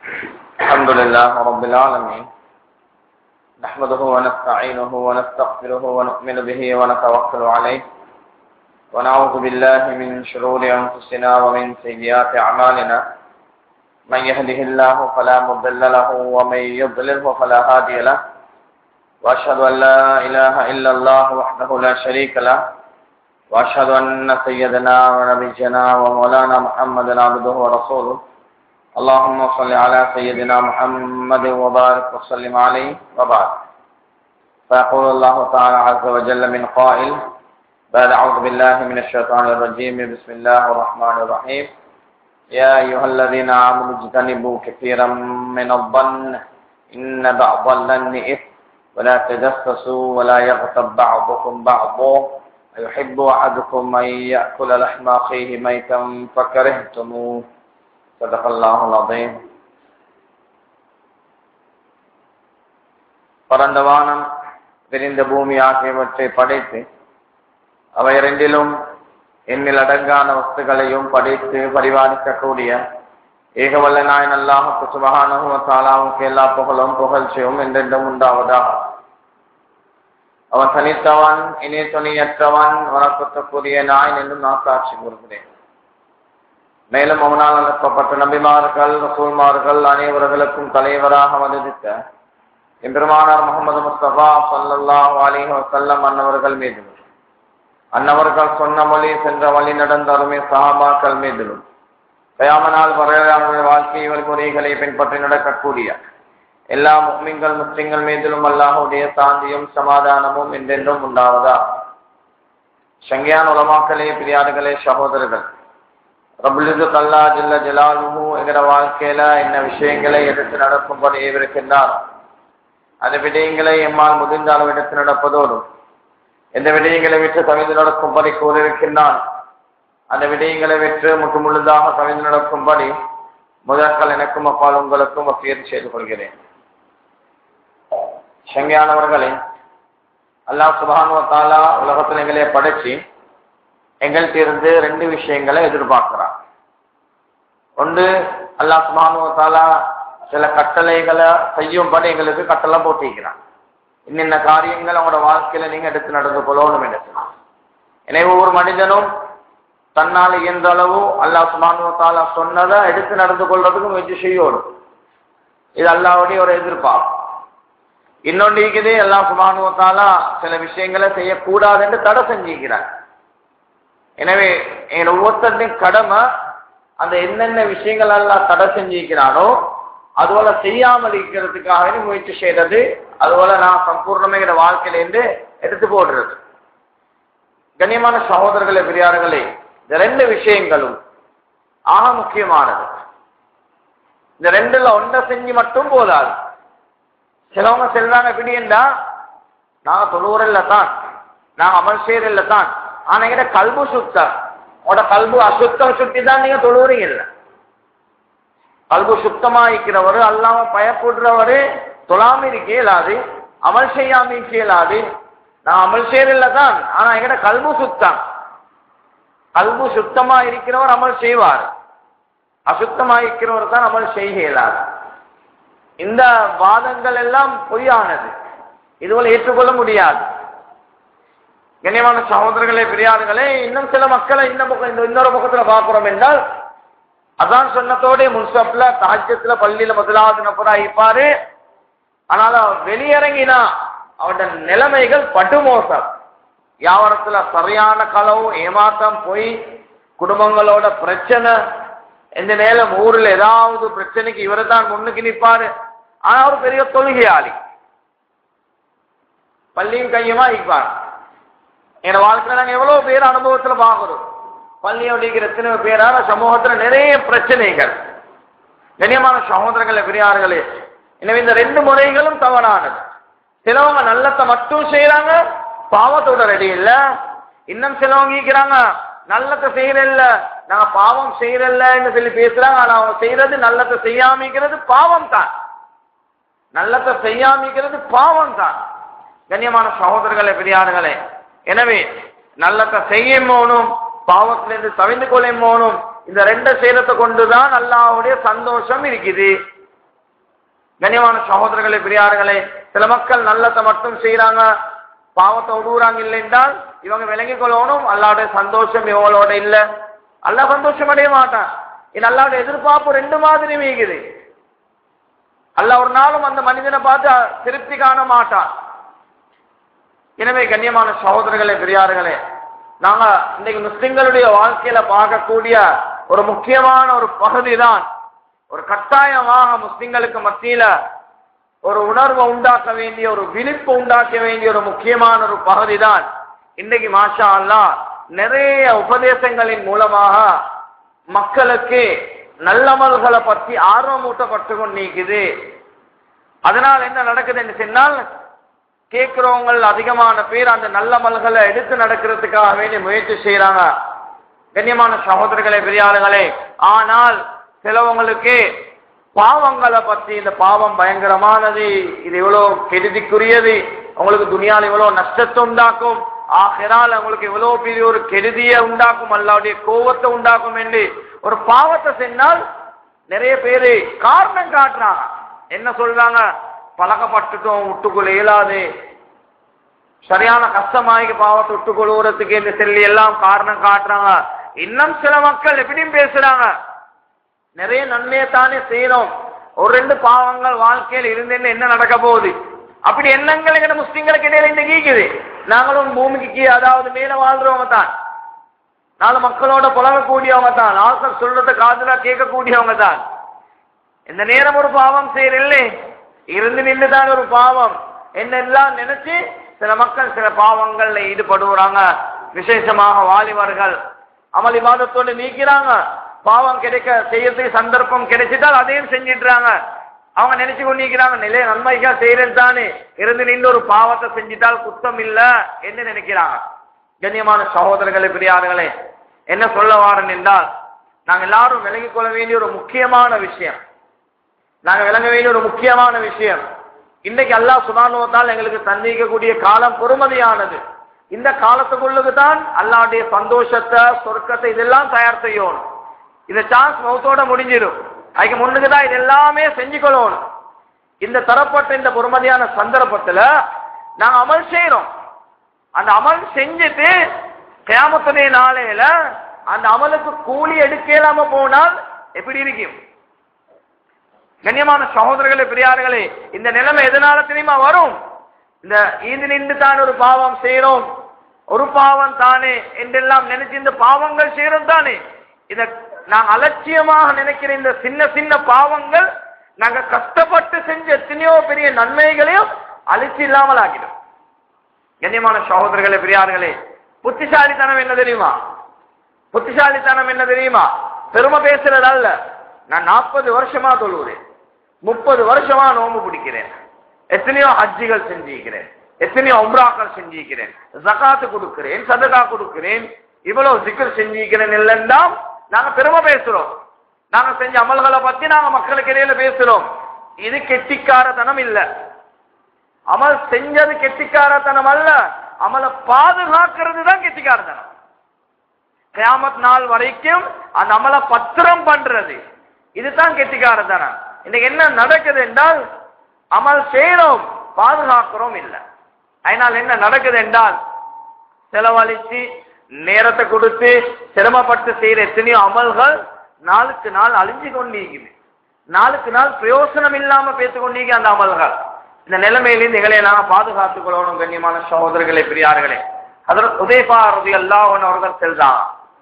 الحمد لله رب العالمين نحمده ونستعينه ونستغفره ونؤمن به ونتوكل عليه ونعوذ بالله من شرور أنفسنا ومن سيئات أعمالنا من يهده الله فلا مضل له ومن يضلله فلا هادي له وأشهد أن لا إله إلا الله وحده لا شريك له وأشهد أن سيدنا ونبينا ومولانا محمدا عبده ورسوله اللهم صل على سيدنا محمد وبارك وسلم عليه وبعد فيقول الله تعالى عز وجل من قائل بعد أعوذ بالله من الشيطان الرجيم بسم الله الرحمن الرحيم يا أيها الذين آمنوا اجتنبوا كثيرا من الظن إن بعض الظن إثم ولا تجسسوا ولا يغتب بعضكم بعضا أيحب أحدكم أن يأكل لحم أخيه ميتا فكرهتموه صدق الله العظيم பரந்த வானம் விரிந்த பூமி ஆகியவற்றை படைத்து அவை இரண்டிலும் எண்ணில் அடங்கான வஸ்துகளையும் படைத்து பரிபாலிக்கக்கூடிய ஏகவல்ல நாயன் அல்லாஹுக்கு சுபகானும் தாலாவுக்கு எல்லா புகழும் புகழ்ச்சியும் என்றென்றும் உண்டாவதாக அவன் தனித்தவன் இனி துணியற்றவன் வணக்கத்துக்குரிய நாயன் என்றும் நான் சாட்சி கூறுகிறேன் மேலும் அவனால் அனுப்பப்பட்ட நபிமார்கள் ரசூல்மார்கள் அனைவர்களுக்கும் தலைவராக வந்திருக்க எம்பெருமானார் முகமது முஸ்தபா சல்லல்லாஹ் அலிஹ் வசல்லம் அன்னவர்கள் மீதிலும் அன்னவர்கள் சொன்ன மொழி சென்ற வழி நடந்த அருமை சஹாபாக்கள் மீதிலும் கயாமனால் வரையாளர்கள் வாழ்க்கை வழிமுறைகளை பின்பற்றி நடக்கக்கூடிய எல்லா முஸ்லிம்கள் முஸ்லிம்கள் மீதிலும் அல்லாஹுடைய சாந்தியும் சமாதானமும் என்றென்றும் உண்டாவதா சங்கியான் உலமாக்களே பிரியாடுகளே சகோதரர்கள் ரபுலிது கல்லா ஜில்ல ஜலாலுஹு என்கிற வாழ்க்கையில என்ன விஷயங்களை எடுத்து நடக்கும்படி இருக்கின்றார் அந்த விடயங்களை எம்மால் முதிர்ந்த அளவு எடுத்து நடப்பதோடும் எந்த விடயங்களை விட்டு கவிழ்ந்து நடக்கும்படி கூறியிருக்கின்றான் அந்த விடயங்களை விற்று முற்று முழுதாக கவிழ்ந்து நடக்கும்படி முதற்கள் எனக்கும் அப்பால் உங்களுக்கும் வசியத்து செய்து கொள்கிறேன் சங்கியானவர்களே அல்லாஹ் சுபானுவ தாலா உலகத்தில் எங்களே படைச்சு எங்கள்கிட்ட இருந்து ரெண்டு விஷயங்களை எதிர்பார்க்கிறான் ஒன்று அல்லாஹ் சுபானுவத்தாலா சில கட்டளைகளை செய்யும்படி எங்களுக்கு கட்டளை போட்டிருக்கிறான் இன்னின்ன காரியங்கள் அவங்களோட வாழ்க்கையில நீங்க எடுத்து நடந்து கொள்ளணும் என்று எனவே ஒவ்வொரு மனிதனும் தன்னால் இயன்ற அளவு அல்லாஹ் சுபானுவத்தாலா சொன்னதை எடுத்து நடந்து கொள்றதுக்கு முயற்சி செய்யணும் இது அல்லாவுடைய ஒரு எதிர்பார்ப்பு இன்னொன்று இருக்குது அல்லாஹ் சுபானுவத்தாலா சில விஷயங்களை செய்யக்கூடாது என்று தடை செஞ்சிருக்கிறார் எனவே என் ஒவ்வொருத்தருடையும் கடமை அந்த என்னென்ன விஷயங்கள் எல்லாம் தடை செஞ்சிருக்கிறானோ அதுபோல செய்யாமல் இருக்கிறதுக்காக முயற்சி செய்யறது அதுபோல நான் சம்பூர்ணமைகிற வாழ்க்கையிலேருந்து எடுத்து போடுறது கண்ணியமான சகோதரர்களே பெரியார்களே இந்த ரெண்டு விஷயங்களும் ஆக முக்கியமானது இந்த ரெண்டுல ஒன்றை செஞ்சு மட்டும் போதாது சிலவங்க செல்றாங்க எப்படின்னா நாங்க தொழுவுரில் தான் நாங்க அமல் செய்யறதில்ல தான் ஆனா எங்கிட்ட கல்பு சுத்தம் உங்களோட கல்பு அசுத்தம் சுத்தி தான் நீங்க தொழுவுறீங்கல்ல கல்பு சுத்தமாயிக்கிறவரு அல்லாம பயப்படுறவரு தொழாம இருக்க இயலாது அமல் செய்யாம இருக்க இயலாது நான் அமல் செய்யறதில்ல தான் ஆனா எங்கிட்ட கல்பு சுத்தம் கல்பு சுத்தமா இருக்கிறவர் அமல் செய்வார் அசுத்தமா இருக்கிறவர் தான் அமல் செய்ய இயலாது இந்த வாதங்கள் எல்லாம் பொய்யானது இதுபோல ஏற்றுக்கொள்ள முடியாது கண்ணியமான சகோதரர்களே பெரியார்களே இன்னும் சில மக்களை இந்த பக்கம் இந்த இன்னொரு பக்கத்துல பார்க்கிறோம் என்றால் அதான் சொன்னதோட முன்சப்ல தாஜ்யத்துல பள்ளியில முதலாவது நபரா இருப்பாரு ஆனால வெளியிறங்கினா அவருடைய நிலைமைகள் படுமோசம் வியாபாரத்துல சரியான களவு ஏமாற்றம் போய் குடும்பங்களோட பிரச்சனை எந்த நேரம் ஊர்ல ஏதாவது பிரச்சனைக்கு இவரை தான் முன்னுக்கு நிற்பாரு ஆனா அவர் பெரிய தொழுகையாளி பள்ளியும் கையுமா இருப்பார் என் வாழ்க்கையில நாங்க எவ்வளவு பேர் அனுபவத்துல பாக்குறோம் பள்ளியோட எத்தனை பேரான சமூகத்துல நிறைய பிரச்சனைகள் கண்ணியமான சகோதரங்களே பெரியார்களே எனவே இந்த ரெண்டு முறைகளும் தவறானது சிலவங்க நல்லத்தை மட்டும் செய்யறாங்க பாவத்தோட ரெடி இல்ல இன்னும் சிலவங்க இருக்கிறாங்க நல்லத்தை செய்யறதில்ல நாங்க பாவம் செய்யறதில்லன்னு சொல்லி பேசுறாங்க ஆனா அவங்க செய்யறது நல்லத்தை செய்யாமிக்கிறது பாவம் தான் நல்லத்தை செய்யாமிக்கிறது பாவம் தான் கண்ணியமான சகோதரர்களே பெரியார்களே எனவே நல்லத்தை செய்யும் போனும் பாவத்திலிருந்து தவிந்து கொள்ளும் போனும் இந்த ரெண்டு செய்யறதை கொண்டுதான் அல்லாஹ்வுடைய சந்தோஷம் இருக்குது கண்ணியமான சகோதரர்களே பெரியார்களே சில மக்கள் நல்லதை மட்டும் செய்யறாங்க பாவத்தை விடுறாங்க இல்லை என்றால் இவங்க விளங்கிக் கொள்ளணும் அல்லாவுடைய சந்தோஷம் இவங்களோட இல்ல அல்லா சந்தோஷம் அடைய மாட்டான் இது அல்லாவுடைய எதிர்பார்ப்பு ரெண்டு மாதிரி மீகுது அல்ல ஒரு நாளும் அந்த மனிதனை பார்த்து திருப்தி காண மாட்டான் எனவே கண்ணியமான சகோதரர்களே பெரியார்களே நாங்க இன்னைக்கு முஸ்லிம்களுடைய வாழ்க்கையில பார்க்கக்கூடிய ஒரு முக்கியமான ஒரு பகுதி தான் ஒரு கட்டாயமாக முஸ்லிம்களுக்கு மத்தியில ஒரு உணர்வை உண்டாக்க வேண்டிய ஒரு விழிப்பு உண்டாக்க வேண்டிய ஒரு முக்கியமான ஒரு பகுதி தான் இன்னைக்கு மாஷா அல்லா நிறைய உபதேசங்களின் மூலமாக மக்களுக்கு நல்லமல்களை பற்றி ஆர்வம் ஊட்டப்பட்டு கொண்டிருக்குது அதனால் என்ன நடக்குது என்று சொன்னால் கேட்கிறவங்க அதிகமான பேர் அந்த நல்ல மல்களை எடுத்து நடக்கிறதுக்காக வேண்டி முயற்சி செய்யறாங்க கண்ணியமான சகோதரர்களே பெரியாளுகளே ஆனால் சிலவங்களுக்கு பாவங்களை பத்தி இந்த பாவம் பயங்கரமானது இது இவ்வளவு கெடுதிக்குரியது உங்களுக்கு துணியால் இவ்வளவு நஷ்டத்தை உண்டாக்கும் ஆகிறால் உங்களுக்கு இவ்வளவு பெரிய ஒரு கெடுதியை உண்டாக்கும் அல்லாவுடைய கோபத்தை உண்டாக்கும் என்று ஒரு பாவத்தை சென்னால் நிறைய பேரு காரணம் காட்டுறாங்க என்ன சொல்றாங்க பழக்கப்பட்டுட்டோம் விட்டுக்கொள்ள இயலாது சரியான கஷ்டமாகி பாவத்தை விட்டுக்கொள்வதுக்கு என்று சொல்லி எல்லாம் காரணம் காட்டுறாங்க இன்னும் சில மக்கள் எப்படியும் பேசுறாங்க நிறைய நன்மையை தானே செய்யறோம் ஒரு ரெண்டு பாவங்கள் வாழ்க்கையில் இருந்தேன்னு என்ன நடக்க போகுது அப்படி எண்ணங்கள் எங்க முஸ்லிம்களுக்கு இடையில இந்த கீக்குது நாங்களும் பூமிக்கு கீழே அதாவது மேல வாழ்றவங்க தான் நாலு மக்களோட புலகக்கூடியவங்க தான் ஆசர் சொல்றத காதுல கேட்கக்கூடியவங்க தான் இந்த நேரம் ஒரு பாவம் செய்யறில்லை இருந்து நின்று தான் ஒரு பாவம் என்னெல்லாம் நினைச்சு சில மக்கள் சில பாவங்கள்ல ஈடுபடுறாங்க விசேஷமாக வாலிபர்கள் அமல் இபாதத்தோடு நீக்கிறாங்க பாவம் கிடைக்க செய்யறதுக்கு சந்தர்ப்பம் கிடைச்சிட்டால் அதையும் செஞ்சிடுறாங்க அவங்க நினைச்சு கொண்டிருக்கிறாங்க நிலைய நன்மைகள் செய்யறது தானே இருந்து நின்று ஒரு பாவத்தை செஞ்சிட்டால் குத்தம் இல்ல என்று நினைக்கிறாங்க கண்ணியமான சகோதரர்களே பெரியார்களே என்ன சொல்ல வாரன் என்றால் நாங்க எல்லாரும் விலகிக் கொள்ள வேண்டிய ஒரு முக்கியமான விஷயம் நாங்க விளங்க வேண்டிய ஒரு முக்கியமான விஷயம் இன்னைக்கு அல்லாஹ் சுபானுவத்தால் எங்களுக்கு சந்திக்கக்கூடிய காலம் பொறுமதியானது இந்த காலத்துக்குள்ளுக்கு தான் அல்லாவுடைய சந்தோஷத்தை சொர்க்கத்தை இதெல்லாம் தயார் செய்யணும் இந்த சான்ஸ் மௌத்தோட முடிஞ்சிடும் அதுக்கு முன்னுக்கு தான் இது எல்லாமே செஞ்சு கொள்ளணும் இந்த தரப்பட்ட இந்த பொறுமதியான சந்தர்ப்பத்துல நாங்க அமல் செய்யறோம் அந்த அமல் செஞ்சுட்டு கியாமத்துடைய நாளையில அந்த அமலுக்கு கூலி எடுக்க இல்லாம போனால் எப்படி இருக்கும் கண்ணியமான சகோதரர்களே பெரியார்களே இந்த நிலைமை எதனால தெரியுமா வரும் இந்த ஈந்து நின்று தான் ஒரு பாவம் செய்யறோம் ஒரு பாவம் தானே என்றெல்லாம் நினைச்சு இந்த பாவங்கள் செய்யறோம் தானே இத நான் அலட்சியமாக நினைக்கிற இந்த சின்ன சின்ன பாவங்கள் நாங்க கஷ்டப்பட்டு செஞ்ச எத்தனையோ பெரிய நன்மைகளையும் அழிச்சு இல்லாமல் ஆகிடும் கண்ணியமான சகோதரர்களே பெரியார்களே புத்திசாலித்தனம் என்ன தெரியுமா புத்திசாலித்தனம் என்ன தெரியுமா பெருமை பேசுறது அல்ல நான் நாற்பது வருஷமா தொழுகிறேன் முப்பது வருஷமா நோம்பு பிடிக்கிறேன் எத்தனையோ ஹஜ்ஜிகள் செஞ்சிருக்கிறேன் எத்தனையோ உம்ராக்கள் செஞ்சிருக்கிறேன் ஜகாத்து கொடுக்கிறேன் சதகா கொடுக்கிறேன் இவ்வளவு சிக்கல் செஞ்சிருக்கிறேன் இல்லைன்னா நாங்க பெருமை பேசுறோம் நாங்க செஞ்ச அமல்களை பத்தி நாங்க மக்களுக்கு இடையில பேசுறோம் இது கெட்டிக்காரத்தனம் இல்ல அமல் செஞ்சது கெட்டிக்காரத்தனம் அல்ல அமலை பாதுகாக்கிறது தான் கெட்டிக்காரத்தனம் கியாமத் நாள் வரைக்கும் அந்த அமலை பத்திரம் பண்றது இதுதான் கெட்டிக்காரத்தனம் இன்னைக்கு என்ன நடக்குது என்றால் அமல் செய்யறோம் பாதுகாக்கிறோம் இல்லை அதனால் என்ன நடக்குது என்றால் செலவழிச்சு நேரத்தை கொடுத்து சிரமப்பட்டு செய்யற எத்தனையோ அமல்கள் நாளுக்கு நாள் அழிஞ்சு கொண்டிருக்குது நாளுக்கு நாள் பிரயோசனம் இல்லாம பேசிக் கொண்டிருக்க அந்த அமல்கள் இந்த நிலைமையிலிருந்து எங்களை நாங்க பாதுகாத்துக் கொள்ளணும் கண்ணியமான சகோதரர்களே பெரியார்களே அதற்கு உதயபா ரதி அல்லாஹன் அவர்கள் செல்றாங்க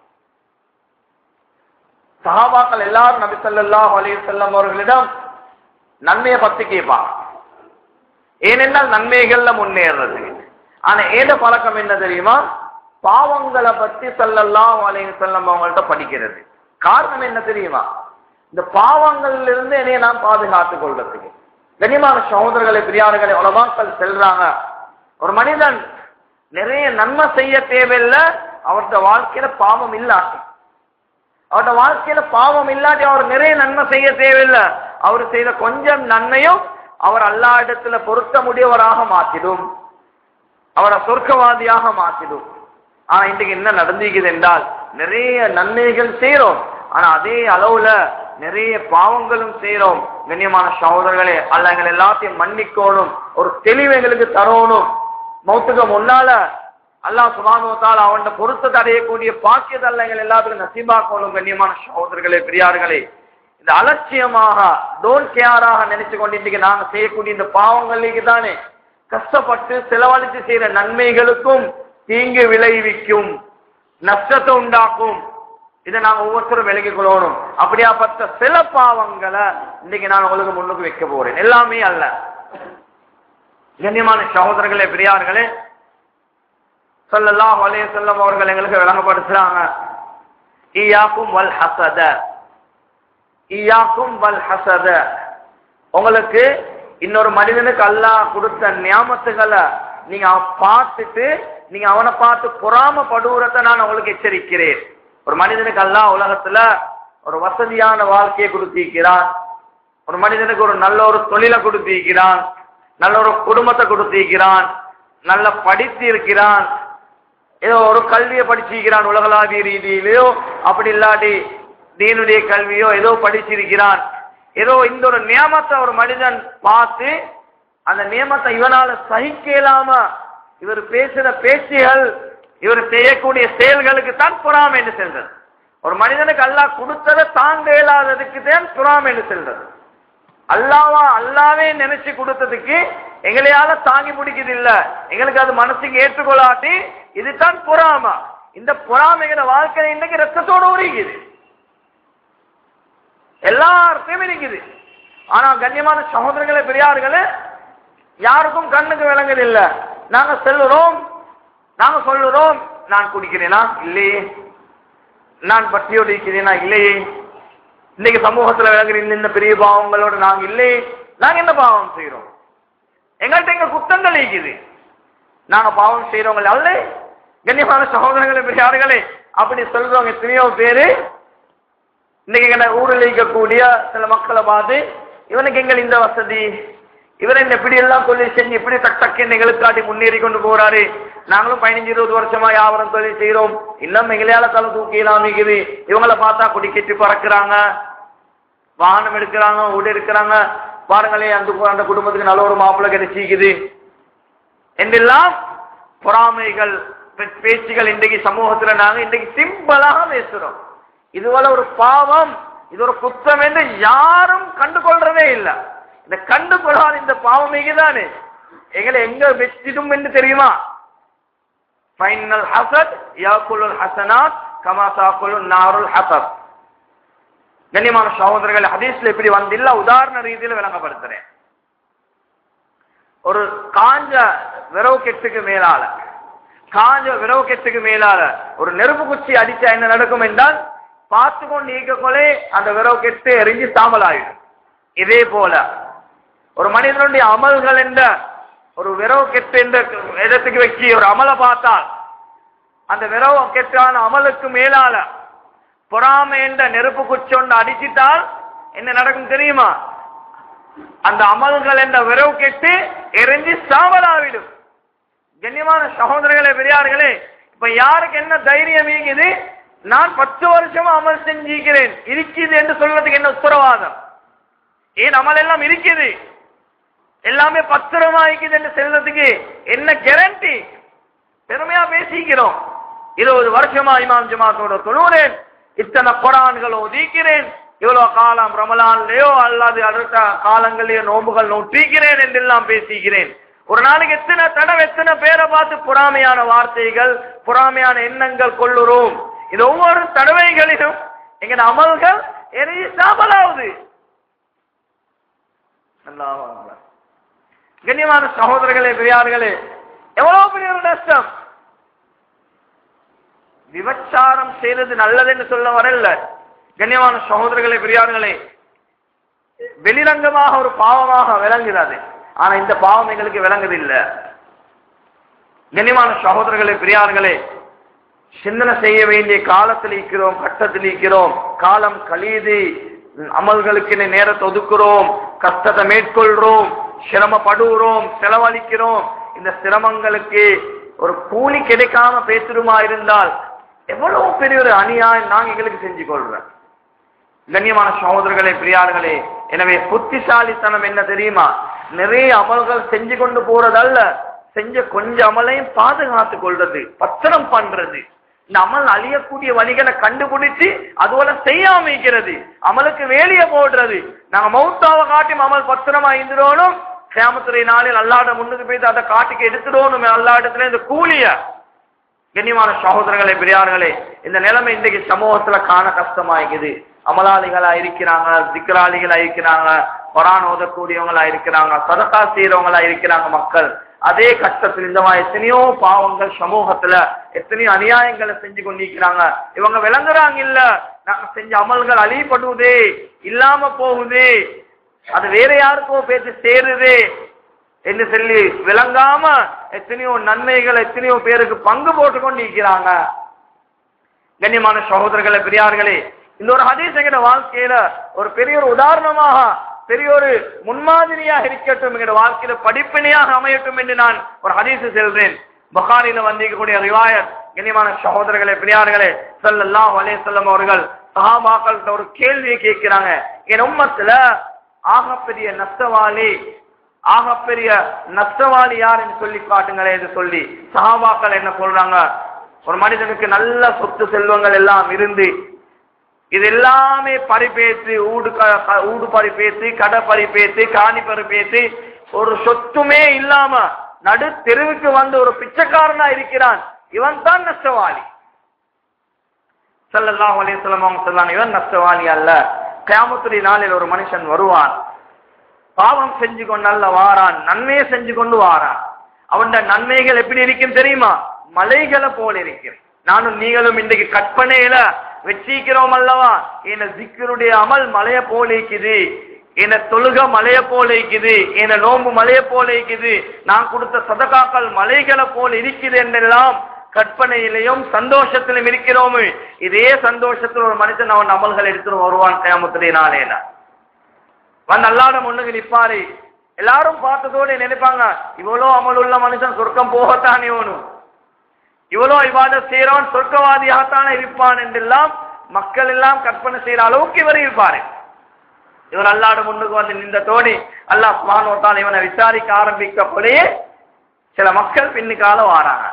சஹாபாக்கள் எல்லாரும் நபி ஸல்லல்லாஹு அலைஹி வஸல்லம் அவர்களிடம் நன்மையை பத்தி கேட்பாங்க ஏனென்றால் நன்மைகள்ல முன்னேறது ஆனா ஏத பழக்கம் என்ன தெரியுமா பாவங்களை பத்தி ஸல்லல்லாஹு அலைஹி வஸல்லம் அவங்கள்ட்ட படிக்கிறது காரணம் என்ன தெரியுமா இந்த பாவங்கள்ல இருந்து என்னைய நான் பாதுகாத்துக் கொள்றதுக்கு கனிமான சகோதரர்களை பிரியாறுகளை உலமாக்கள் செல்றாங்க ஒரு மனிதன் நிறைய நன்மை செய்ய தேவையில்லை அவர்த வாழ்க்கையில பாவம் இல்லாட்டி அவரோட வாழ்க்கையில பாவம் இல்லாட்டி அவர் நிறைய நன்மை செய்ய தேவையில்லை அவர் செய்த கொஞ்சம் நன்மையும் அவர் அல்லா இடத்துல பொருத்த முடியவராக மாற்றிடும் அவரை சொர்க்கவாதியாக மாற்றிடும் ஆனா இன்றைக்கு என்ன நடந்திருக்குது என்றால் நிறைய நன்மைகள் செய்யறோம் ஆனா அதே அளவுல நிறைய பாவங்களும் செய்யறோம் கண்ணியமான சகோதரர்களே அல்ல எங்களை எல்லாத்தையும் மன்னிக்கணும் ஒரு தெளிவு எங்களுக்கு தரணும் மௌத்துக்கு முன்னால அல்லாஹ் சுபானுவத்தால் அவன் பொருத்தத்தை அடையக்கூடிய பாக்கியத்தை அல்ல எங்கள் எல்லாத்துக்கும் நசீபாக்கணும் கண்ணியமான சகோதரர்களே பெரியார்களே இந்த அலட்சியமாக டோன் கேராக நினைச்சு கொண்டு இன்னைக்கு நாங்க செய்யக்கூடிய இந்த பாவங்களுக்கு தானே கஷ்டப்பட்டு செலவழித்து செய்யற நன்மைகளுக்கும் தீங்கு விளைவிக்கும் நஷ்டத்தை உண்டாக்கும் இதை நாங்க ஒவ்வொருத்தரும் விலகிக் கொள்ளணும் அப்படியாப்பட்ட சில பாவங்களை இன்னைக்கு நான் உங்களுக்கு முன்னுக்கு வைக்க போறேன் எல்லாமே அல்ல கண்ணியமான சகோதரர்களே பெரியார்களே சொல்லலாம் வலைய செல்லம் அவர்கள் எங்களுக்கு விளங்கப்படுத்துறாங்க ஈயாக்கும் வல் ஹசத ஈயாக்கும் வல் ஹசத உங்களுக்கு இன்னொரு மனிதனுக்கு அல்லாஹ் கொடுத்த நியாமத்துகளை நீங்க அவன் பார்த்துட்டு நீங்க அவனை பார்த்து பொறாமப்படுவதை நான் உங்களுக்கு எச்சரிக்கிறேன் ஒரு மனிதனுக்கு அல்லாஹ் உலகத்துல ஒரு வசதியான வாழ்க்கையை கொடுத்திருக்கிறான் ஒரு மனிதனுக்கு ஒரு நல்ல ஒரு தொழிலை கொடுத்திருக்கிறான் நல்ல ஒரு குடும்பத்தை கொடுத்திருக்கிறான் நல்ல படித்து இருக்கிறான் ஏதோ ஒரு கல்வியை படிச்சிருக்கிறான் உலகளாவிய ரீதியிலையோ அப்படி இல்லாட்டி தீனுடைய கல்வியோ ஏதோ படிச்சிருக்கிறான் ஏதோ இந்த ஒரு நியமத்தை ஒரு மனிதன் பார்த்து அந்த நியமத்தை இவனால சகிக்க இயலாம இவர் பேசுற பேச்சுகள் இவர் செய்யக்கூடிய செயல்களுக்கு தான் பொறாமை என்று சென்றது ஒரு மனிதனுக்கு அல்லாஹ் கொடுத்ததை தாங்க இயலாததுக்கு தான் பொறாமை என்று சென்றது அல்லாவா அல்லாவே நினைச்சு கொடுத்ததுக்கு எங்களையால தாங்கி பிடிக்குது இல்ல எங்களுக்கு அது மனசுக்கு ஏற்றுக்கொள்ளாட்டி இதுதான் பொறாம இந்த பொறாமைங்கிற வாழ்க்கை இன்னைக்கு ரத்தத்தோட உரிக்குது எல்லாருக்கும் இருக்குது ஆனா கண்ணியமான சகோதரர்களே பெரியார்களே யாருக்கும் கண்ணுக்கு விளங்குது இல்ல நாங்க செல்லுறோம் நாங்க சொல்லுறோம் நான் குடிக்கிறேனா இல்லையே நான் பட்டியோடு இருக்கிறேனா இல்லையே இன்னைக்கு சமூகத்துல விளங்குற இந்த இந்த பெரிய பாவங்களோட நாங்க இல்லையே நாங்க என்ன பாவம் செய்யறோம் எங்கள்கிட்ட எங்க குத்தங்கள் இருக்குது நாங்க பாவம் செய்யறவங்க அல்ல கண்ணியமான சகோதரர்களே பெரியார்களே அப்படி சொல்றவங்க எத்தனையோ பேரு இன்னைக்கு எங்க ஊரில் இருக்கக்கூடிய சில மக்களை பார்த்து இவனுக்கு எங்கள் இந்த வசதி இவர் என்ன இப்படி எல்லாம் தொழில் செஞ்சு இப்படி டக் டக்குன்னு எங்களுக்காட்டி முன்னேறி கொண்டு போறாரு நாங்களும் பதினஞ்சு இருபது வருஷமா வியாபாரம் தொழில் செய்யறோம் இன்னும் எங்களையால தலை தூக்கிலாம் இருக்குது இவங்களை பார்த்தா குடிக்கிட்டு பறக்குறாங்க வாகனம் எடுக்கிறாங்க வீடு எடுக்கிறாங்க பாருங்களே அந்த அந்த குடும்பத்துக்கு நல்ல ஒரு மாப்பிள்ளை கிடைச்சிக்குது என்றெல்லாம் பொறாமைகள் பே- பேச்சுகள் இன்றைக்கு சமூகத்துல நாங்க இன்றைக்கு சிம்பிளாக பேசுறோம் இதுவரை ஒரு பாவம் இது ஒரு குத்தம் என்று யாரும் கண்டுகொள்றதே இல்லை இந்த கண்டுகொள்ளாத இந்த பாவம் தானே எங்களை எங்க வெச்சிடும் என்று தெரியுமா ஃபைனல் ஹசத் யாக்குலுல் ஹசனாத் கமா சாக்குலுல் நாருல் ஹசத் கண்ணியமான சகோதரர்கள் ஹதீஸ்ல இப்படி வந்தில்ல உதாரண ரீதியில விளங்கப்படுத்துறேன் ஒரு காஞ்ச விரவு கெட்டுக்கு மேலால காஞ்ச விரவு கெட்டுக்கு மேலால ஒரு நெருப்பு குச்சி அடிச்சா என்ன நடக்கும் என்றால் பார்த்து கொண்டு ஈக்கக்கொலை அந்த விரவு கெட்டு எரிஞ்சு சாம்பலாயிடும் இதே போல ஒரு மனிதனுடைய அமல்கள் என்ற ஒரு விரவு கெட்டு என்ற இடத்துக்கு வச்சு ஒரு அமலை பார்த்தால் அந்த விரவு கெட்டான அமலுக்கு மேலால பொறாமை என்ற நெருப்பு குச்சி ஒன்று அடிச்சிட்டால் என்ன நடக்கும் தெரியுமா அந்த அமல்கள் என்ற விரவு கெட்டு எரிஞ்சு சாவலாவிடும் கண்ணியமான சகோதரர்களே பெரியார்களே இப்ப யாருக்கு என்ன தைரியம் இருக்குது நான் பத்து வருஷமா அமல் செஞ்சிருக்கிறேன் இருக்குது என்று சொல்றதுக்கு என்ன உத்தரவாதம் ஏன் அமல் எல்லாம் இருக்குது எல்லாமே பத்திரமா இருக்குது என்று சொல்றதுக்கு என்ன கேரண்டி பெருமையா பேசிக்கிறோம் இருபது வருஷமா இமாம் ஜமாத்தோட தொழுகிறேன் இத்தனை குரான்கள் ஒதுக்கிறேன் இவ்வளவு காலம் ரமலான்லயோ அல்லது அடுத்த காலங்களிலேயோ நோம்புகள் நோட்டிக்கிறேன் என்றெல்லாம் பேசிக்கிறேன் ஒரு நாளைக்கு எத்தனை தடவை எத்தனை பேரை பார்த்து பொறாமையான வார்த்தைகள் பொறாமையான எண்ணங்கள் கொள்ளுறோம் இது ஒவ்வொரு தடவைகளிலும் எங்க அமல்கள் எரிய சாபலாவது கண்ணியமான சகோதரர்களே பெரியார்களே எவ்வளவு பெரிய ஒரு நஷ்டம் விபச்சாரம் செய்யறது நல்லதுன்னு சொல்ல வரல கண்ணியமான சகோதரர்களே பெரியார்களே வெளிரங்கமாக ஒரு பாவமாக விளங்குகிறது ஆனா இந்த பாவம் எங்களுக்கு விளங்குது இல்ல கண்ணியமான சகோதரர்களே பெரியார்களே சிந்தனை செய்ய வேண்டிய காலத்தில் இருக்கிறோம் கட்டத்தில் இருக்கிறோம் காலம் கழியுது அமல்களுக்கு நேரத்தை ஒதுக்குறோம் கஷ்டத்தை மேற்கொள்றோம் சிரமப்படுகிறோம் செலவழிக்கிறோம் இந்த சிரமங்களுக்கு ஒரு கூலி கிடைக்காம பேசுறோமா இருந்தால் எவ்வளவு பெரிய ஒரு அநியாயம் நாங்க எங்களுக்கு செஞ்சு கொள்றோம் கண்ணியமான சகோதரர்களே பிரியார்களே எனவே புத்திசாலித்தனம் என்ன தெரியுமா நிறைய அமல்கள் செஞ்சு கொண்டு போறதல்ல செஞ்ச கொஞ்ச அமலையும் பாதுகாத்துக் கொள்றது பத்திரம் பண்றது இந்த அமல் அழியக்கூடிய வழிகளை கண்டுபிடிச்சு அதுபோல செய்யாம இருக்கிறது அமலுக்கு வேலிய போடுறது நாங்க மௌத்தாவை காட்டி அமல் பத்திரமா இருந்துடணும் சேமத்துறை நாளில் அல்லாட முன்னுக்கு போயிட்டு அதை காட்டிக்கு எடுத்துடணும் அல்லா இடத்துல இந்த கூலிய கண்ணியமான சகோதரர்களே பெரியார்களே இந்த நிலைமை இன்றைக்கு சமூகத்துல காண கஷ்டமாயிக்குது அமலாளிகளா இருக்கிறாங்க திக்ராளிகளா இருக்கிறாங்க கொரான் ஓதக்கூடியவங்களா இருக்கிறாங்க சதக்கா செய்யறவங்களா இருக்கிறாங்க மக்கள் அதே கஷ்டத்தில் இந்த மாதிரி எத்தனையோ பாவங்கள் சமூகத்துல எத்தனையோ அநியாயங்களை செஞ்சு கொண்டிருக்கிறாங்க இவங்க விளங்குறாங்க இல்ல நாங்க செஞ்ச அமல்கள் அழியப்படுவதே இல்லாம போகுது அது வேற யாருக்கோ பேச்சு சேருது என்று சொல்லி விளங்காம எத்தனையோ நன்மைகள் எத்தனையோ பேருக்கு பங்கு போட்டு கொண்டு இருக்கிறாங்க கண்ணியமான சகோதரர்களே பெரியார்களே இந்த ஒரு ஹதீஸ் எங்கட வாழ்க்கையில ஒரு பெரிய ஒரு உதாரணமாக பெரிய ஒரு முன்மாதிரியாக இருக்கட்டும் எங்கட வாழ்க்கையில படிப்பினையாக அமையட்டும் என்று நான் ஒரு ஹதீஸ் செல்றேன் புகாரில வந்திருக்கக்கூடிய ரிவாயத் கண்ணியமான சகோதரர்களே பெரியார்களே ஸல்லல்லாஹு அலைஹி வஸல்லம் அவர்கள் சஹாபாக்கள்கிட்ட ஒரு கேள்வியை கேட்கிறாங்க என் உம்மத்துல ஆகப்பெரிய நஷ்டவாளி ஆகப்பெரிய நஷ்டவாளி யாருன்னு சொல்லி காட்டுங்களே என்று சொல்லி சஹாபாக்கள் என்ன சொல்றாங்க ஒரு மனிதனுக்கு நல்ல சொத்து செல்வங்கள் எல்லாம் இருந்து இது எல்லாமே பறிப்பேத்து ஊடு க- க- ஊடு பறிப்பேத்து கடை பறிப்பேத்து காணி பறிப்பேத்து ஒரு சொத்துமே இல்லாம நடு தெருவுக்கு வந்து ஒரு பிச்சைக்காரனா இருக்கிறான் இவன் தான் நஷ்டவாளி ஸல்லல்லாஹு அலைஹி வஸல்லம் அவங்க சொன்னாங்க இவன் நஷ்டவாளி அல்ல கியாமத்துடைய நாளில் ஒரு மனுஷன் வருவான் பாவம் செஞ்சு கொண்டு அல்ல வாரான் நன்மையை செஞ்சு கொண்டு வாரான் அவன் நன்மைகள் எப்படி இருக்கும் தெரியுமா மலைகளை போல இருக்கும் நானும் நீங்களும் இன்றைக்கு கற்பனையில வச்சிக்கிறோம் அல்லவா என ஜிக்கருடைய அமல் மலைய போல இருக்குது என தொழுக மலைய போல இருக்குது என நோம்பு மலைய போல இருக்குது நான் கொடுத்த சதகாக்கள் மலைகளை போல இருக்குது என்றெல்லாம் கற்பனையிலையும் சந்தோஷத்திலும் இருக்கிறோமே இதே சந்தோஷத்தில் ஒரு மனிதன் அவன் அமல்கள் எடுத்துட்டு வருவான் கயாமத்துடைய நாளேல வந்து அல்லாட முன்னுக்கு நிப்பாரு எல்லாரும் பார்த்ததோட நினைப்பாங்க இவ்வளோ அமல் உள்ள மனுஷன் சொர்க்கம் போகத்தானே வேணும் இவ்வளோ இவாத செய்யறவன் சொர்க்கவாதியாகத்தானே இருப்பான் என்றெல்லாம் மக்கள் எல்லாம் கற்பனை செய்யற அளவுக்கு இவர் இருப்பாரு இவர் அல்லாட முன்னுக்கு வந்து நின்ற தோணி அல்லாஹ் சுபானோத்தால் இவனை விசாரிக்க ஆரம்பிக்கப்படியே சில மக்கள் பின்னுக்கால வாராங்க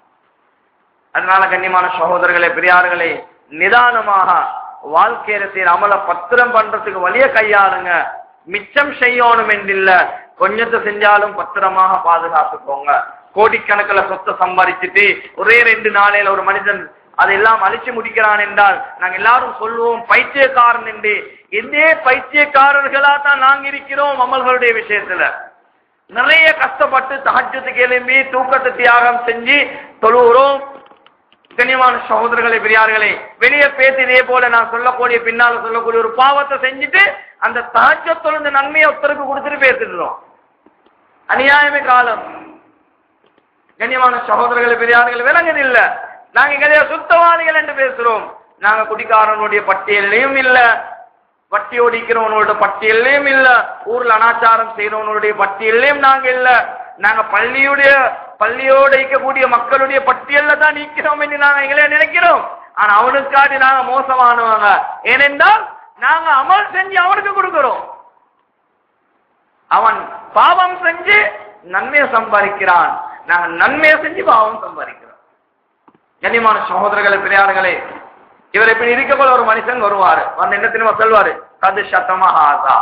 அதனால கண்ணியமான சகோதரர்களே பெரியார்களே நிதானமாக வாழ்க்கையில செய்யற அமல பத்திரம் பண்றதுக்கு வழிய கையாளுங்க மிச்சம் செய்யணும் என்றில்ல கொஞ்சத்தை செஞ்சாலும் பத்திரமாக பாதுகாத்துக்கோங்க கோடிக்கணக்கில் சொத்தை சம்பாதிச்சுட்டு ஒரே ரெண்டு நாளையில ஒரு மனிதன் அதெல்லாம் அழிச்சு முடிக்கிறான் என்றால் நாங்க எல்லாரும் சொல்லுவோம் பைத்தியக்காரன் என்று எந்தே பைத்தியக்காரர்களா தான் நாங்க இருக்கிறோம் அமல்களுடைய விஷயத்துல நிறைய கஷ்டப்பட்டு தஹஜத்துக்கு எழும்பி தூக்கத்தை தியாகம் செஞ்சு தொழுகிறோம் கண்ணியமான சகோதரர்களே பெரியார்களே வெளியே பேசி இதே போல நான் சொல்லக்கூடிய பின்னால சொல்லக்கூடிய ஒரு பாவத்தை செஞ்சுட்டு அந்த தஹஜ தொழுந்த நன்மையை ஒருத்தருக்கு கொடுத்துட்டு பேசிடுறோம் அநியாயமே காலம் கண்ணியமான சகோதரர்களே பெரியார்களே விளங்குது இல்ல நாங்க இங்கே சுத்தவாதிகள் என்று பேசுறோம் நாங்க குடிக்காரனுடைய பட்டியலையும் இல்ல வட்டி ஓடிக்கிறவனோட பட்டியலையும் இல்ல ஊர்ல அனாச்சாரம் செய்யறவனுடைய பட்டியலையும் நாங்க இல்ல நாங்க பள்ளியுடைய பள்ளியோட இருக்கக்கூடிய மக்களுடைய பட்டியல்ல தான் நிக்கிறோம் என்று நாங்க எங்களே நினைக்கிறோம் ஆனா அவனுக்காடி நாங்க மோசமானவங்க ஏனென்றால் நாங்க அமல் செஞ்சு அவனுக்கு கொடுக்கிறோம் அவன் பாவம் செஞ்சு நன்மையை சம்பாதிக்கிறான் நாங்க நன்மையை செஞ்சு பாவம் சம்பாதிக்கிறோம் கண்ணியமான சகோதரர்களே பெரியார்களே இவர் இப்படி இருக்க போல ஒரு மனுஷன் வருவாரு வந்து என்ன தெரியுமா சொல்வாரு கது சத்தமா ஆசா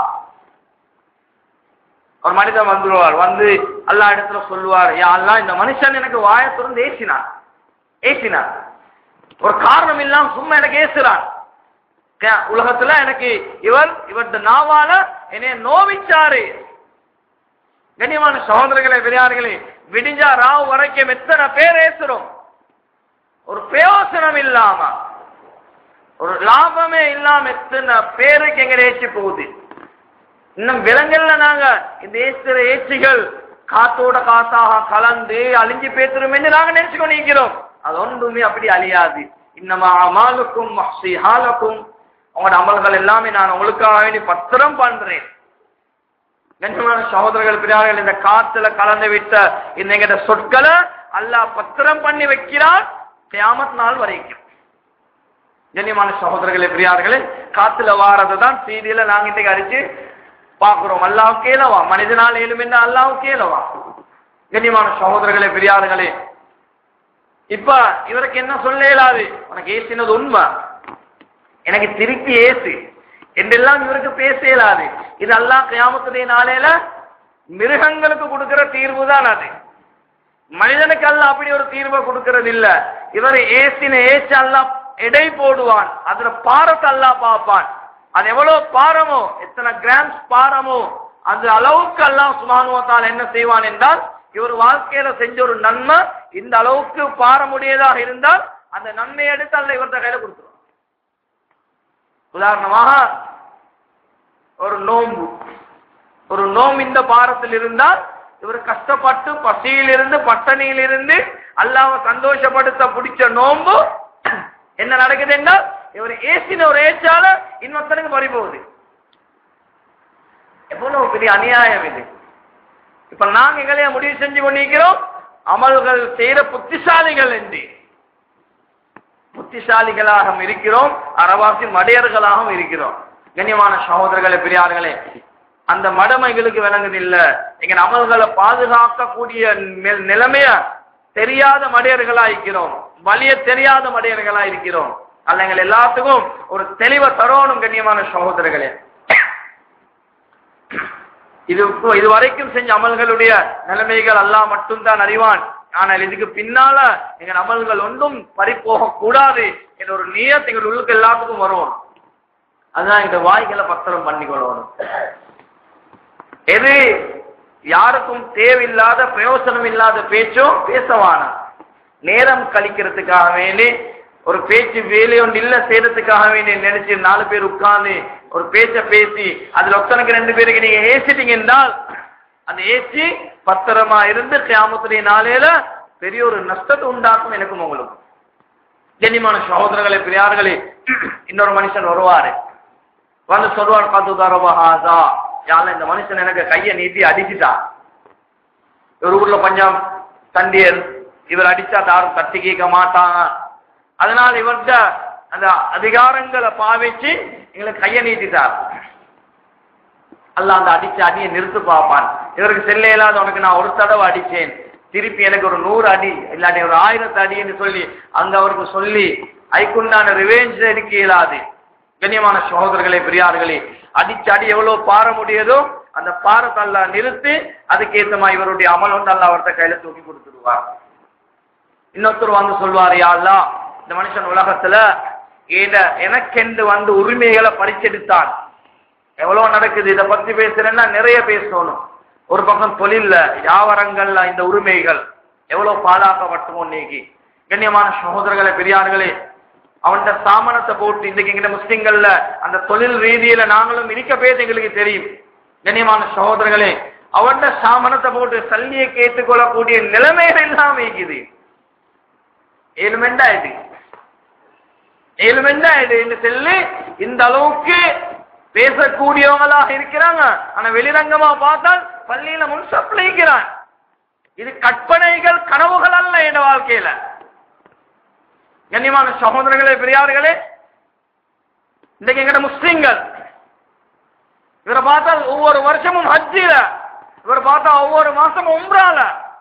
ஒரு மனிதன் வந்துருவார் வந்து அல்லா இடத்துல சொல்லுவார் யா அல்லா இந்த மனுஷன் எனக்கு வாயை திறந்து ஏசினான் ஏசினான் ஒரு காரணம் இல்லாம சும்மா எனக்கு ஏசுறான் கே- உலகத்துல எனக்கு இவர் இவரது நாவால என்னைய நோவிச்சாரு கண்ணியமான சகோதரர்களே பெரியார்களே விடிஞ்சா ராவ் வரைக்கும் எத்தனை பேர் ஏசுறோம் ஒரு பிரயோசனம் இல்லாம ஒரு லாபமே இல்லாம எத்தனை பேருக்கு எங்க ஏச்சி போகுது இன்னும் விலங்கல்ல நாங்க இந்த ஏசுற ஏச்சிகள் காத்தோட காத்தாக கலந்து அழிஞ்சு பேசுறோம் என்று நாங்க நினைச்சு கொண்டிருக்கிறோம் அது ஒன்றுமே அப்படி அழியாது இன்னமா அமாலுக்கும் மஹ்சிஹாலக்கும் உங்களோட அமல்கள் எல்லாமே நான் உங்களுக்காக வேண்டி பத்திரம் பண்றேன் கண்ணியமான சகோதரர்கள் பிரியார்கள் இந்த காத்துல கலந்து விட்ட இந்த எங்கிட்ட சொற்களை அல்லாஹ் பத்திரம் பண்ணி வைக்கிறான் கியாமத் நாள் வரைக்கும் கண்ணியமான சகோதரர்களே பிரியார்களே காத்துல வாரதை தான் செய்தியில நாங்க இன்னைக்கு அடிச்சு பாக்குறோம் அல்லாஹ் கேளவா மனிதனால் ஏழும் என்ன அல்லாஹ் கேளவா கண்ணியமான சகோதரர்களே பெரியார்களே இப்ப இவருக்கு என்ன சொல்ல இயலாது உனக்கு ஏசினது உண்மை எனக்கு திருப்பி ஏசு என்றெல்லாம் இவருக்கு பேச இயலாது இது அல்லாஹ் கியாமத்துடைய நாளையில மிருகங்களுக்கு கொடுக்கிற தீர்வு தான் அது மனிதனுக்கு அல்ல அப்படி ஒரு தீர்வை கொடுக்கிறது இல்ல இவர் ஏசின ஏச்சு அல்லாஹ் எடை போடுவான் அதுல பாரத்தை அல்லாஹ் பார்ப்பான் அது எவ்வளவு பாரமோ எத்தனை கிராம்ஸ் பாரமோ அந்த அளவுக்கு அல்லாஹ் சுபானுவத்தால் என்ன செய்வான் என்றால் இவர் வாழ்க்கையில செஞ்ச ஒரு நன்மை இந்த அளவுக்கு பாரமுடையதாக இருந்தால் அந்த நன்மையை எடுத்து அல்ல இவர்கிட்ட கையில கொடுத்துருவான் உதாரணமாக ஒரு நோம்பு ஒரு நோம்பு இந்த பாரத்தில் இருந்தால் இவர் கஷ்டப்பட்டு பசியிலிருந்து பட்டணியிலிருந்து அல்லாஹ்வை சந்தோஷப்படுத்த பிடிச்ச நோம்பு என்ன நடக்குது என்றால் இவர் ஏசின ஒரு ஏச்சால இன்னொருத்தனுக்கு பறி போகுது எவ்வளவு பெரிய அநியாயம் இது இப்ப நாங்க எங்களைய முடிவு செஞ்சு கொண்டிருக்கிறோம் அமல்கள் செய்யற புத்திசாலிகள் என்று புத்திசாலிகளாகவும் இருக்கிறோம் அறவாசி மடையர்களாகவும் இருக்கிறோம் கண்ணியமான சகோதரர்களே பெரியார்களே அந்த மடம் எங்களுக்கு விளங்குதில்ல எங்க அமல்களை பாதுகாக்கக்கூடிய நி- நிலைமைய தெரியாத மடையர்களா இருக்கிறோம் வலிய தெரியாத மடையர்களா இருக்கிறோம் அல்ல எங்கள் எல்லாத்துக்கும் ஒரு தெளிவை தரணும் கண்ணியமான சகோதரர்களே இது இது வரைக்கும் செஞ்ச அமல்களுடைய நிலைமைகள் அல்லாஹ் மட்டும்தான் அறிவான் ஆனால் இதுக்கு பின்னால எங்க அமல்கள் ஒன்றும் பறிப்போக கூடாது என்ற ஒரு நியத் எங்கள் உள்ளுக்கு எல்லாத்துக்கும் வரும் அதுதான் இந்த வாய்களை பத்திரம் பண்ணி கொள்ளணும் எது யாருக்கும் தேவையில்லாத பிரயோசனம் இல்லாத பேச்சும் பேசவான நேரம் கழிக்கிறதுக்காக வேண்டி ஒரு பேச்சு வேலையொன்று இல்ல செய்யறதுக்காக வேண்டி நினைச்சு நாலு பேர் உட்கார்ந்து ஒரு பேச்ச பேசி அதுல ஒருத்தனுக்கு ரெண்டு பேருக்கு நீங்க ஏசிட்டீங்க என்றால் அந்த ஏசி பத்திரமா இருந்து கியாமத்துடைய நாளையில பெரிய ஒரு நஷ்டத்தை உண்டாக்கும் எனக்கும் உங்களுக்கும் கண்ணியமான சகோதரர்களே பெரியார்களே இன்னொரு மனுஷன் வருவாரு வந்து சொல்வார் பார்த்து தரவஹாதா யால இந்த மனுஷன் எனக்கு கையை நீட்டி அடிச்சுட்டான் ஒரு ஊர்ல கொஞ்சம் தண்டியர் இவர் அடிச்சா யாரும் தட்டி கேட்க மாட்டாங்க அதனால் இவர்கிட்ட அந்த அதிகாரங்களை பாவிச்சு எங்களுக்கு கையை நீட்டிட்டார் அல்லாஹ் அந்த அடிச்ச அடியை நிறுத்து பார்ப்பான் இவருக்கு செல்ல இல்லாத உனக்கு நான் ஒரு தடவை அடிச்சேன் திருப்பி எனக்கு ஒரு நூறு அடி இல்லாட்டி ஒரு ஆயிரத்து அடின்னு சொல்லி அங்க அவருக்கு சொல்லி ஐக்குண்டான ரிவேஞ்ச் எடுக்க இயலாது கண்ணியமான சகோதரர்களே பெரியார்களே அடிச்ச அடி எவ்வளவு பார முடியுதோ அந்த பாரத்தை அல்லாஹ் நிறுத்தி அதுக்கேற்ற மாதிரி இவருடைய அமல் வந்து அல்லாஹ் அவர்கிட்ட கையில தூக்கி கொடுத்துருவார் இன்னொருத்தர் வந்து சொல்வார் யா அல்லாஹ் இந்த மனுஷன் உலகத்துல ஏத எனக்கென்று வந்து உரிமைகளை பறிச்செடுத்தான் எவ்வளவு நடக்குது இதை பத்தி பேசுறேன்னா நிறைய பேசணும் ஒரு பக்கம் தொழில்ல வியாபாரங்கள்ல இந்த உரிமைகள் எவ்வளவு பாழாக்கப்பட்டுமோ இன்னைக்கு கண்ணியமான சகோதரர்களே பெரியார்களே அவன்கிட்ட சாமனத்தை போட்டு இன்னைக்கு எங்கிட்ட முஸ்லிம்கள்ல அந்த தொழில் ரீதியில நாங்களும் இனிக்க பேச எங்களுக்கு தெரியும் கண்ணியமான சகோதரர்களே அவன்கிட்ட சாமனத்தை போட்டு சல்லியை கேட்டுக்கொள்ளக்கூடிய நிலைமைகள் எல்லாம் இருக்குது ஏழுமெண்டா இது ஏழுமெண்டா இது என்று சொல்லி இந்த அளவுக்கு பேசக்கூடியவங்களாக இருக்கிறாங்க ஆனா வெளிரங்கமா பார்த்தால் பள்ளியில முன் சப்ளைக்கிறான் இது கற்பனைகள் கனவுகள் அல்ல என் வாழ்க்கையில கண்ணியமான சகோதரர்களே பெரியார்களே இன்றைக்கு எங்கட முஸ்லிம்கள் இவரை பார்த்தால் ஒவ்வொரு வருஷமும் ஹஜ்ஜில இவரை பார்த்தா ஒவ்வொரு மாசமும் உம்ரால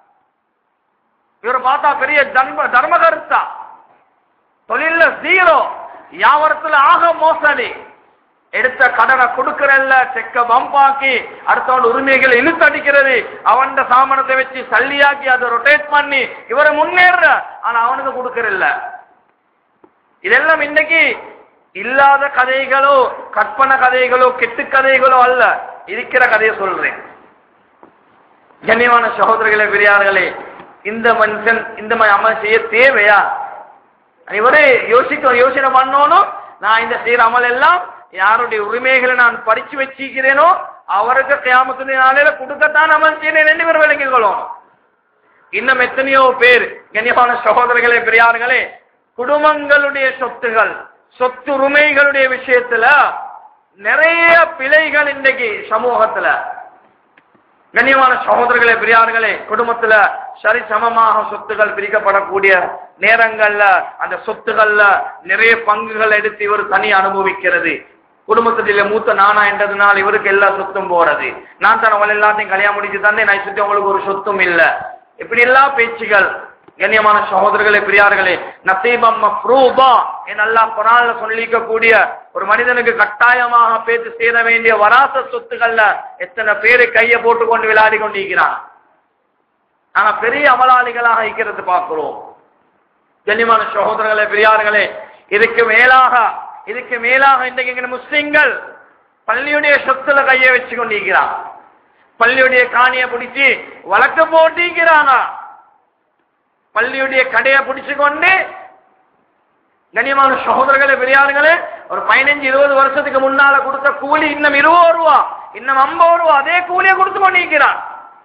இவரை பார்த்தா பெரிய தர்ம தர்மகர்த்தா தொழில்ல ஜீரோ வியாபாரத்துல ஆக மோசடி எடுத்த கடனை கொடுக்கறல்ல செக்க பம்பாக்கி அடுத்தவன் உரிமைகளை இழுத்து அடிக்கிறது அவன் சாமனத்தை வச்சு சல்லியாக்கி அதை ரொட்டேட் பண்ணி இவரை முன்னேற ஆனா அவனுக்கு கொடுக்கறல்ல இதெல்லாம் இன்னைக்கு இல்லாத கதைகளோ கற்பனை கதைகளோ கெட்டு கதைகளோ அல்ல இருக்கிற கதையை சொல்றேன் கண்ணியமான சகோதரர்களே பெரியார்களே இந்த மனுஷன் இந்த மாதிரி அமல் செய்ய தேவையா இவரே யோசிக்க யோசனை பண்ணணும் நான் இந்த செய்யற அமல் எல்லாம் யாருடைய உரிமைகளை நான் படிச்சு வச்சிருக்கிறேனோ அவருக்கு கியாமத்துடைய நாளையில கொடுக்கத்தான் அமல் செய்யறேன் என்று இவர் விளங்கிக் கொள்ளணும் இன்னும் எத்தனையோ பேர் கண்ணியமான சகோதரர்களே பெரியார்களே குடும்பங்களுடைய சொத்துகள் சொத்து உரிமைகளுடைய விஷயத்துல நிறைய பிழைகள் இன்றைக்கு சமூகத்துல கண்ணியமான சகோதரர்களே பெரியார்களே குடும்பத்துல சரி சமமாக சொத்துகள் பிரிக்கப்படக்கூடிய நேரங்கள்ல அந்த சொத்துகள்ல நிறைய பங்குகள் எடுத்து இவர் தனி அனுபவிக்கிறது குடும்பத்துல மூத்த நானா என்றதுனால இவருக்கு எல்லா சொத்தும் போறது நான் தான் அவள் எல்லாத்தையும் கல்யாணம் முடிச்சு தந்தேன் நான் சுத்தி உங்களுக்கு ஒரு சொத்தும் இல்ல இப்படி எல்லா பேச்சுகள் கண்ணியமான சகோதரர்களே பெரியார்களே நசீபம் மஃப்ரூபா என் அல்லாஹ் குரான்ல சொல்லிக்கக்கூடிய ஒரு மனிதனுக்கு கட்டாயமாக பேச்சு சேர வேண்டிய வராச சொத்துக்கள்ல எத்தனை பேரு கையை போட்டு கொண்டு விளையாடி கொண்டிருக்கிறான் நாங்க பெரிய அமலாளிகளாக இருக்கிறது பார்க்கிறோம் கண்ணியமான சகோதரர்களே பெரியார்களே இதுக்கு மேலாக இதுக்கு மேலாக இன்றைக்கு இங்க முஸ்லிம்கள் பள்ளியுடைய சொத்துல கையை வச்சு கொண்டிருக்கிறான் பள்ளியுடைய காணியை பிடிச்சி வழக்கு போட்டிருக்கிறாங்க பள்ளியுடைய கடையை பிடிச்சு கொண்டு கண்ணியமான சகோதரர்களே பெரியார்களே ஒரு பதினஞ்சு இருபது வருஷத்துக்கு முன்னால கொடுத்த கூலி இன்னும் இருபது ரூபா இன்னும் ஐம்பது ரூபா அதே கூலியை கொடுத்து கொண்டிருக்கிறான்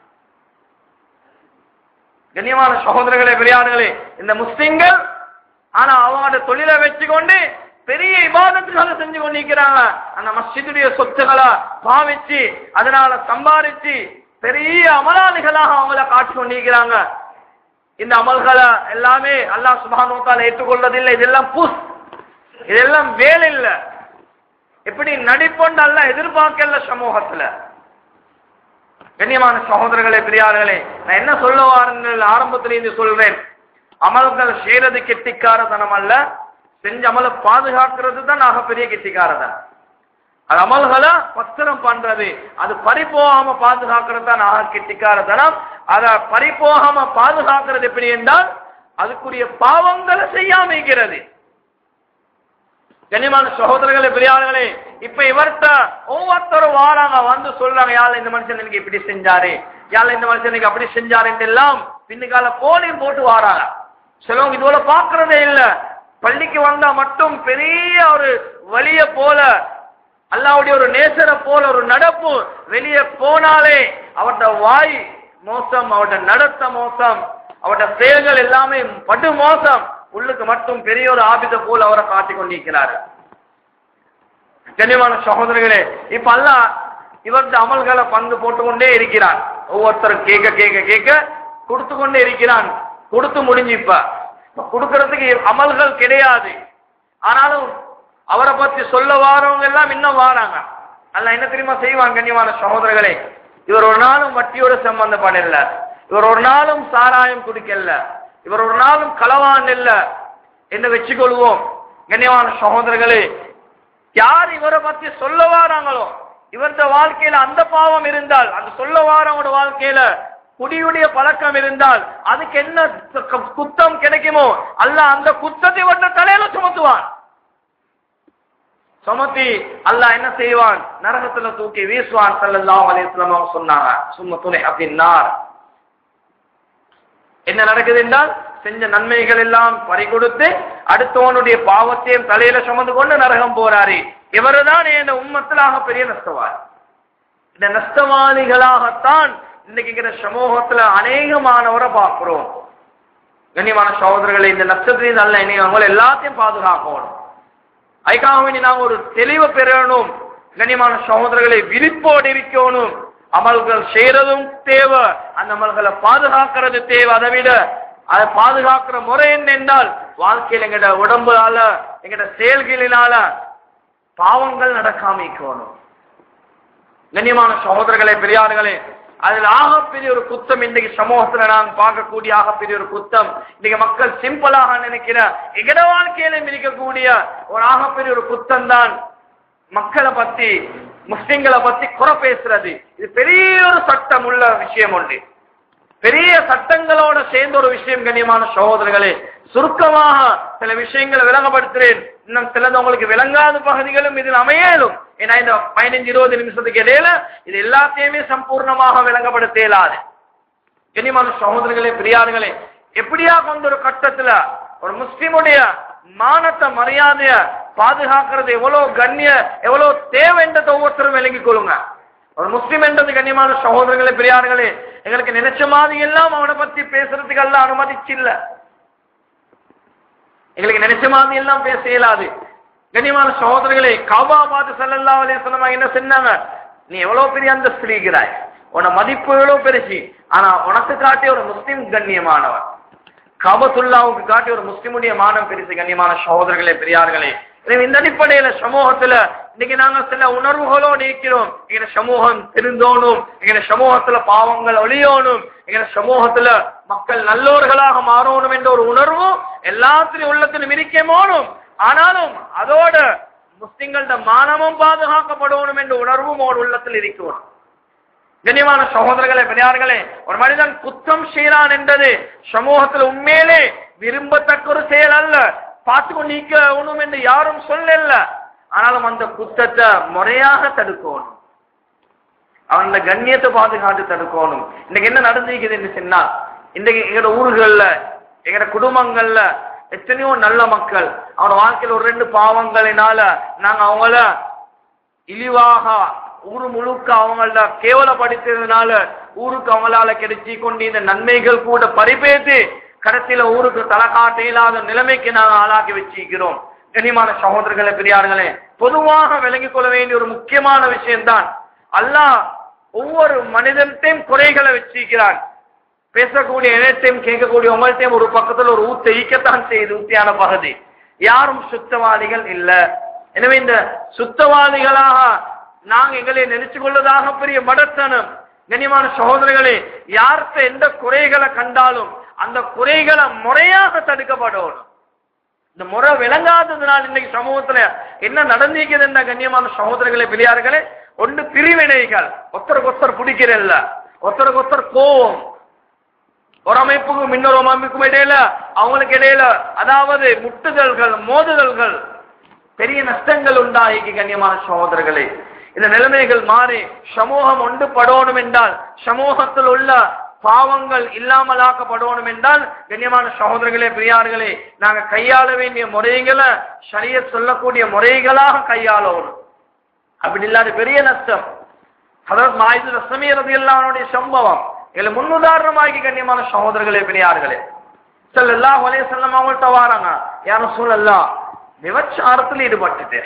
கண்ணியமான சகோதரர்களே பெரியார்களே இந்த முஸ்லிம்கள் ஆனா அவங்களோட தொழிலை வச்சுக்கொண்டு பெரிய இபாதத்துகளை செஞ்சு கொண்டிருக்கிறாங்க அந்த மஸ்ஜிதுடைய சொத்துக்களை பாவிச்சு அதனால சம்பாதிச்சு பெரிய அமலாளிகளாக அவங்கள காட்டி கொண்டிருக்கிறாங்க இந்த அமல்களை எல்லாமே அல்லாஹ் சுபானுத்தால ஏற்றுக்கொள்வதில்லை இதெல்லாம் புஸ் இதெல்லாம் வேலை இல்ல இப்படி நடிப்பொண்டு அல்ல எதிர்பார்க்கல சமூகத்துல கண்ணியமான சகோதரர்களே பெரியார்களே நான் என்ன சொல்ல வாருங்கள் ஆரம்பத்திலிருந்து சொல்றேன் அமல்கள் செய்யறது கெட்டிக்காரதனம் அல்ல செஞ்ச அமலை பாதுகாக்கிறது தான் ஆகப்பெரிய கெட்டிக்காரதனம் அது அமல்களை பத்திரம் பண்றது அது பறிபோகாம பாதுகாக்கிறது தான் ஆக கெட்டிக்காரதனம் அத பறிபோகாம பாதுகாக்கிறது எப்படி என்றால் அதுக்குரிய பாவங்களை செய்யாம இருக்கிறது கண்ணியமான சகோதரர்களே பெரியார்களே இப்ப இவர்த்த ஒவ்வொருத்தரும் வாராங்க வந்து சொல்றாங்க யாழ் இந்த மனுஷன் எனக்கு இப்படி செஞ்சாரு யாழ் இந்த மனுஷன் எனக்கு அப்படி செஞ்சாரு எல்லாம் பின்னுக்கால போலியும் போட்டு வாராங்க சிலவங்க இதுபோல பாக்குறதே இல்ல பள்ளிக்கு வந்தா மட்டும் பெரிய ஒரு வழிய போல அல்லாவுடைய ஒரு நேசரை போல ஒரு நடப்பு வெளியே போனாலே அவட்ட வாய் மோசம் அவட்ட நடத்த மோசம் அவட்ட செயல்கள் எல்லாமே படு மோசம் உள்ளுக்கு மட்டும் பெரிய ஒரு ஆபித போல் அவரை காட்டிக் கொண்டிருக்கிறார் கண்ணியமான சகோதரர்களே இப்ப அல்ல இவர்த அமல்களை பங்கு போட்டுக்கொண்டே இருக்கிறான் ஒவ்வொருத்தரும் கேட்க கேட்க கேட்க கொடுத்து கொண்டே இருக்கிறான் கொடுத்து முடிஞ்சு இப்ப இப்ப கொடுக்கறதுக்கு அமல்கள் கிடையாது ஆனாலும் அவரை பத்தி சொல்ல வாரவங்க எல்லாம் இன்னும் வாராங்க அல்ல என்ன தெரியுமா செய்வாங்க கண்ணியமான சகோதரர்களே இவர் ஒரு நாளும் வட்டியோட சம்பந்தப்படல இவர் ஒரு நாளும் சாராயம் குடிக்கல இவர் ஒரு நாளும் களவான் இல்ல என்று வச்சுக்கொள்வோம் கண்ணியமான சகோதரர்களே யார் இவரை பத்தி சொல்ல வாராங்களோ இவரது வாழ்க்கையில அந்த பாவம் இருந்தால் அந்த சொல்ல வாரவங்களோட வாழ்க்கையில குடியுடைய பழக்கம் இருந்தால் அதுக்கு என்ன கு- குத்தம் கிடைக்குமோ அல்ல அந்த குத்தத்தை இவர்த தலையில சுமத்துவான் சுமத்தி அல்லாஹ் என்ன செய்வான் நரகத்துல தூக்கி வீசுவான் ஸல்லல்லாஹு அலைஹி வஸல்லம் அவங்க சொன்னாங்க சும்மா துணை அப்படின்னார் என்ன நடக்குது என்றால் செஞ்ச நன்மைகள் எல்லாம் பறி கொடுத்து அடுத்தவனுடைய பாவத்தையும் தலையில சுமந்து கொண்டு நரகம் போறாரு இவருதான் இந்த உம்மத்திலாக பெரிய நஷ்டவாதி இந்த நஷ்டவாதிகளாகத்தான் இன்னைக்கு இருக்கிற சமூகத்துல அநேகமானவரை பார்க்கிறோம் கண்ணியமான சகோதரர்களை இந்த நஷ்டத்திலிருந்து அல்ல இனி அவங்களை எல்லாத்தையும் பாதுகாக்கணும் அதுக்காக வேண்டி நாங்க ஒரு தெளிவை பெறணும் கண்ணியமான சகோதரர்களை விழிப்போடு இருக்கணும் அமல்கள் செய்யறதும் தேவை அந்த அமல்களை பாதுகாக்கிறது தேவை அதை விட அதை பாதுகாக்கிற முறை என்ன என்றால் வாழ்க்கையில் எங்கட உடம்புனால எங்கட செயல்களினால பாவங்கள் நடக்காம இருக்கணும் கண்ணியமான சகோதரர்களே பெரியார்களே அதில் ஆகப்பெரிய ஒரு குத்தம் இன்றைக்கு சமூகத்துல நாம் பார்க்கக்கூடிய ஆகப்பெரிய ஒரு குத்தம் இன்னைக்கு மக்கள் சிம்பிளாக நினைக்கிற எங்கட வாழ்க்கையில இருக்கக்கூடிய ஒரு ஆகப்பெரிய ஒரு குத்தம் தான் மக்களை பத்தி முஸ்லிம்களை பத்தி குறை பேசுறது இது பெரிய ஒரு சட்டம் உள்ள விஷயம் உண்டு பெரிய சட்டங்களோட சேர்ந்த ஒரு விஷயம் கண்ணியமான சகோதரர்களே சுருக்கமாக சில விஷயங்களை விளங்கப்படுத்துறேன் இன்னும் சிலது உங்களுக்கு விளங்காத பகுதிகளும் இதில் அமையலும் ஏன்னா இந்த பதினஞ்சு இருபது நிமிஷத்துக்கு இடையில இது எல்லாத்தையுமே சம்பூர்ணமாக விளங்கப்படுத்த இயலாது கண்ணியமான சகோதரர்களே பெரியார்களே எப்படியா கொண்ட ஒரு கட்டத்துல ஒரு முஸ்லிமுடைய மானத்தை மரியாதைய பாதுகாக்கிறது எவ்வளவு கண்ணிய எவ்வளவு தேவைன்றதை ஒவ்வொருத்தரும் விளங்கிக் கொள்ளுங்க ஒரு முஸ்லிம் என்றது கண்ணியமான சகோதரர்களே பெரியார்களே எங்களுக்கு நினைச்ச மாதிரி எல்லாம் அவனை பத்தி பேசுறதுக்கு எல்லாம் அனுமதிச்சு இல்ல எங்களுக்கு நினைச்ச மாதிரி எல்லாம் பேச இயலாது கண்ணியமான சகோதரர்களே காபா பார்த்து சல்லல்லா அலைஹி வஸல்லம் என்ன சொன்னாங்க நீ எவ்வளவு பெரிய அந்தஸ்து இருக்கிறாய் உன மதிப்பு எவ்வளவு பெருசு ஆனா உனக்கு காட்டிய ஒரு முஸ்லிம் கண்ணியமானவர் காபத்துல்லாவுக்கு காட்டி ஒரு முஸ்லிமுடைய மானம் பெருசு கண்ணியமான சகோதரர்களே பெரியார்களே எனவே இந்த அடிப்படையில சமூகத்துல இன்னைக்கு நாங்க சில உணர்வுகளோடு இருக்கிறோம் எங்க சமூகம் திருந்தோணும் எங்க சமூகத்துல பாவங்கள் ஒளியோணும் எங்க சமூகத்துல மக்கள் நல்லோர்களாக மாறணும் என்ற ஒரு உணர்வும் எல்லாத்திலும் உள்ளத்திலும் இருக்கமோனும் ஆனாலும் அதோட முஸ்லிம்களோட மானமும் பாதுகாக்கப்படணும் என்ற உணர்வும் ஒரு உள்ளத்தில் இருக்கணும் கண்ணியமான சகோதரர்களே பெரியார்களே ஒரு மனிதன் குற்றம் செய்யறான் என்பது சமூகத்தில் உண்மையிலே விரும்பத்தக்க ஒரு செயல் அல்ல பார்த்து கொண்டு நீக்கணும் என்று யாரும் சொல்லல ஆனாலும் அந்த குற்றத்தை முறையாக தடுக்கணும் அவன் கண்ணியத்தை பாதுகாத்து தடுக்கணும் இன்னைக்கு என்ன நடந்திருக்குது என்று சொன்னால் இன்றைக்கு எங்களோட ஊர்கள்ல எங்களோட குடும்பங்கள்ல எத்தனையோ நல்ல மக்கள் அவனோட வாழ்க்கையில் ஒரு ரெண்டு பாவங்களினால நாங்க அவங்கள இழிவாக ஊரு முழுக்க அவங்கள கேவலப்படுத்தியதுனால ஊருக்கு அவங்களால கிடைச்சி கொண்டு இந்த நன்மைகள் கூட பறிபேத்து கடைசியில ஊருக்கு தலை காட்ட இல்லாத நிலைமைக்கு நாங்கள் ஆளாக்கி வச்சிருக்கிறோம் கனிமான சகோதரர்களே பெரியார்களே பொதுவாக விளங்கிக் கொள்ள வேண்டிய ஒரு முக்கியமான விஷயம்தான் அல்லாஹ் ஒவ்வொரு மனிதன்டையும் குறைகளை வச்சிருக்கிறான் பேசக்கூடிய இனத்தையும் கேட்கக்கூடிய உங்கள்கிட்டையும் ஒரு பக்கத்துல ஒரு ஊத்தை ஈக்கத்தான் செய்து ஊத்தியான பகுதி யாரும் சுத்தவாதிகள் இல்ல எனவே இந்த சுத்தவாதிகளாக நாங்க எங்களை நினைச்சு கொள்வதாக பெரிய மடத்தனம் கண்ணியமான சகோதரர்களே யார்கிட்ட எந்த குறைகளை கண்டாலும் அந்த குறைகளை முறையாக தடுக்கப்படணும் இந்த முறை விளங்காததுனால் இன்னைக்கு சமூகத்துல என்ன நடந்திருக்குது என்ற கண்ணியமான சகோதரர்களே பெரியார்களே ஒன்று பிரிவினைகள் ஒருத்தருக்கு ஒருத்தர் பிடிக்கிறல்ல ஒருத்தருக்கு ஒருத்தர் கோவம் ஒரு அமைப்புக்கும் இன்னொரு அமைப்புக்கும் இடையில அவங்களுக்கு இடையில அதாவது முட்டுதல்கள் மோதுதல்கள் பெரிய நஷ்டங்கள் உண்டாகி கண்ணியமான சகோதரர்களே இந்த நிலைமைகள் மாறி சமூகம் ஒன்றுபடணும் என்றால் சமூகத்தில் உள்ள பாவங்கள் இல்லாமலாக்கப்படணும் என்றால் கண்ணியமான சகோதரர்களே பிரியார்களே நாங்க கையாள வேண்டிய முறைகளை சரிய சொல்லக்கூடிய முறைகளாக கையாளணும் அப்படி இல்லாத பெரிய நஷ்டம் அதாவது மாயுது ரசமி ரதி அவனுடைய சம்பவம் இதுல முன்னுதாரணமாகி கண்ணியமான சகோதரர்களே பெரியார்களே செல்லல்லா ஒலே செல்லம் அவங்கள்ட்ட வாராங்க யாரும் சொல்லலாம் விபச்சாரத்தில் ஈடுபட்டுட்டு